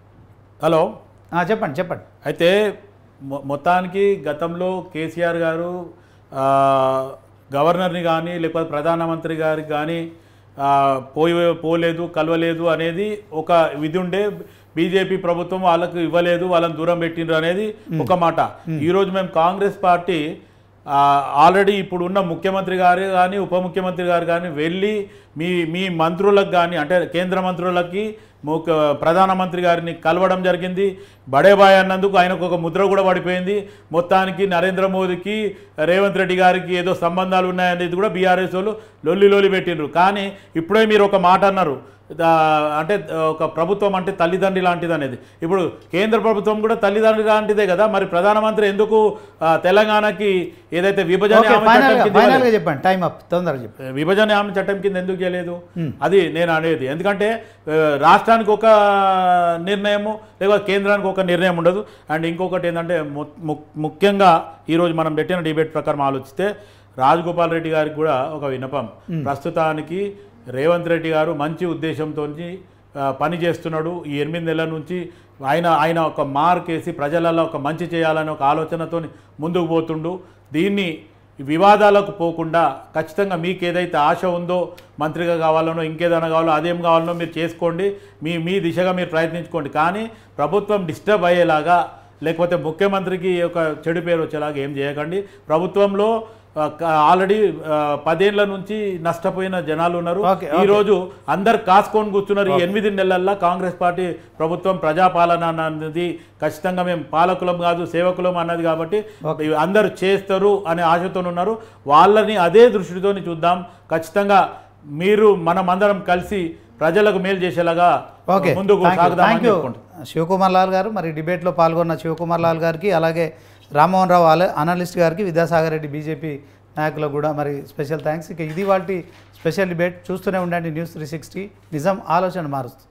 హలో ఆ, చెప్పండి చెప్పండి అయితే మొ- మొత్తానికి గతంలో కేసీఆర్ గారు ఆ, గవర్నర్ని కానీ లేకపోతే ప్రధానమంత్రి గారికి కానీ ఆ, పోయి పోలేదు కలవలేదు అనేది ఒక విధి ఉండే బీజేపీ ప్రభుత్వం వాళ్ళకు ఇవ్వలేదు వాళ్ళని దూరం పెట్టిండ్రు అనేది ఒక మాట ఈరోజు మేము కాంగ్రెస్ పార్టీ ఆ, ఆల్రెడీ ఇప్పుడు ఉన్న ముఖ్యమంత్రి గారు కానీ ఉప ముఖ్యమంత్రి గారు కానీ వెళ్ళి మీ మీ మంత్రులకు కానీ అంటే కేంద్ర మంత్రులకి ముఖ ప్రధానమంత్రి గారిని కలవడం జరిగింది బడేబాయ్ అన్నందుకు ఆయనకు ఒక ముద్ర కూడా పడిపోయింది మొత్తానికి నరేంద్ర మోదీకి రేవంత్ రెడ్డి గారికి ఏదో సంబంధాలు ఉన్నాయనేది కూడా బీఆర్ఎస్ వాళ్ళు లొల్లి లొల్లి పెట్టిండ్రు కానీ ఇప్పుడే మీరు ఒక మాట అన్నారు దా- అంటే ఒక ప్రభుత్వం అంటే తల్లిదండ్రి లాంటిది అనేది ఇప్పుడు కేంద్ర ప్రభుత్వం కూడా తల్లిదండ్రి లాంటిదే కదా మరి ప్రధానమంత్రి ఎందుకు ఆ, తెలంగాణకి ఏదైతే విభజన ఓకే హామీ ఫైనల్ చట్టం కింద ఫైనల్గా ఇవ్వలేదు? చెప్పండి టైం అప్ తొందరగా చెప్పండి విభజన హామీ చట్టం కింద ఎందుకు చేయలేదు అది నేను అనేది ఎందుకంటే ఆ, రాష్ట్రానికి ఒక నిర్ణయము లేకపోతే కేంద్రానికి ఒక నిర్ణయం ఉండదు అండ్ ఇంకొకటి ఏంటంటే ము- ము- ముఖ్యంగా ఈరోజు మనం పెట్టిన డిబేట్ ప్రకారం ఆలోచిస్తే రాజగోపాల్ రెడ్డి గారికి కూడా ఒక విన్నపం ప్రస్తుతానికి రేవంత్ రెడ్డి గారు మంచి ఉద్దేశంతో పని చేస్తున్నాడు ఈ ఎనిమిది నెలల నుంచి ఆయన ఆయన ఒక మార్క్ వేసి ప్రజలలో ఒక మంచి చేయాలనే ఒక ఆలోచనతో ముందుకు పోతుండు దీన్ని వివాదాలకు పోకుండా ఖచ్చితంగా మీకు ఏదైతే ఆశ ఉందో మంత్రిగా కావాలనో ఇంకేదైనా కావాలో అదేం కావాలనో మీరు చేసుకోండి మీ మీ దిశగా మీరు ప్రయత్నించుకోండి కానీ ప్రభుత్వం డిస్టర్బ్ అయ్యేలాగా లేకపోతే ముఖ్యమంత్రికి ఒక చెడు పేరు వచ్చేలాగా ఏం చేయకండి ప్రభుత్వంలో ఆ, క- ఆల్రెడీ ఆ, పదేళ్ల నుంచి నష్టపోయిన జనాలు ఉన్నారు ఓకే, ఈ ఓకే. రోజు అందరు కాసుకొని కూర్చున్నారు ఈ ఎనిమిది నెలల్లో కాంగ్రెస్ పార్టీ ప్రభుత్వం ప్రజాపాలన అన్నది ఖచ్చితంగా మేము పాలకులం కాదు సేవకులం అన్నది కాబట్టి ఇవి అందరూ చేస్తారు అనే ఆశతో ఉన్నారు వాళ్ళని అదే దృష్టితోని చూద్దాం ఖచ్చితంగా మీరు మనం అందరం కలిసి ప్రజలకు మేలు చేసేలాగా ఓకే ముందుకు థ్యాంక్ యూ సాగుదామని థ్యాంక్ యూ చెప్పుకుంటున్నాం. శివకుమార్ లాల్ గారు మరి డిబేట్లో పాల్గొన్న శివకుమార్ లాల్ గారికి అలాగే రామ్మోహన్ రావు అల అనలిస్ట్ గారికి విద్యాసాగర్ రెడ్డి బీజేపీ నాయకులకు కూడా మరి స్పెషల్ థ్యాంక్స్ ఇక ఇది వాటి స్పెషల్ డిబేట్ చూస్తూనే ఉండండి న్యూస్ త్రీ సిక్స్టీ నిజం ఆలోచన మారుస్తుంది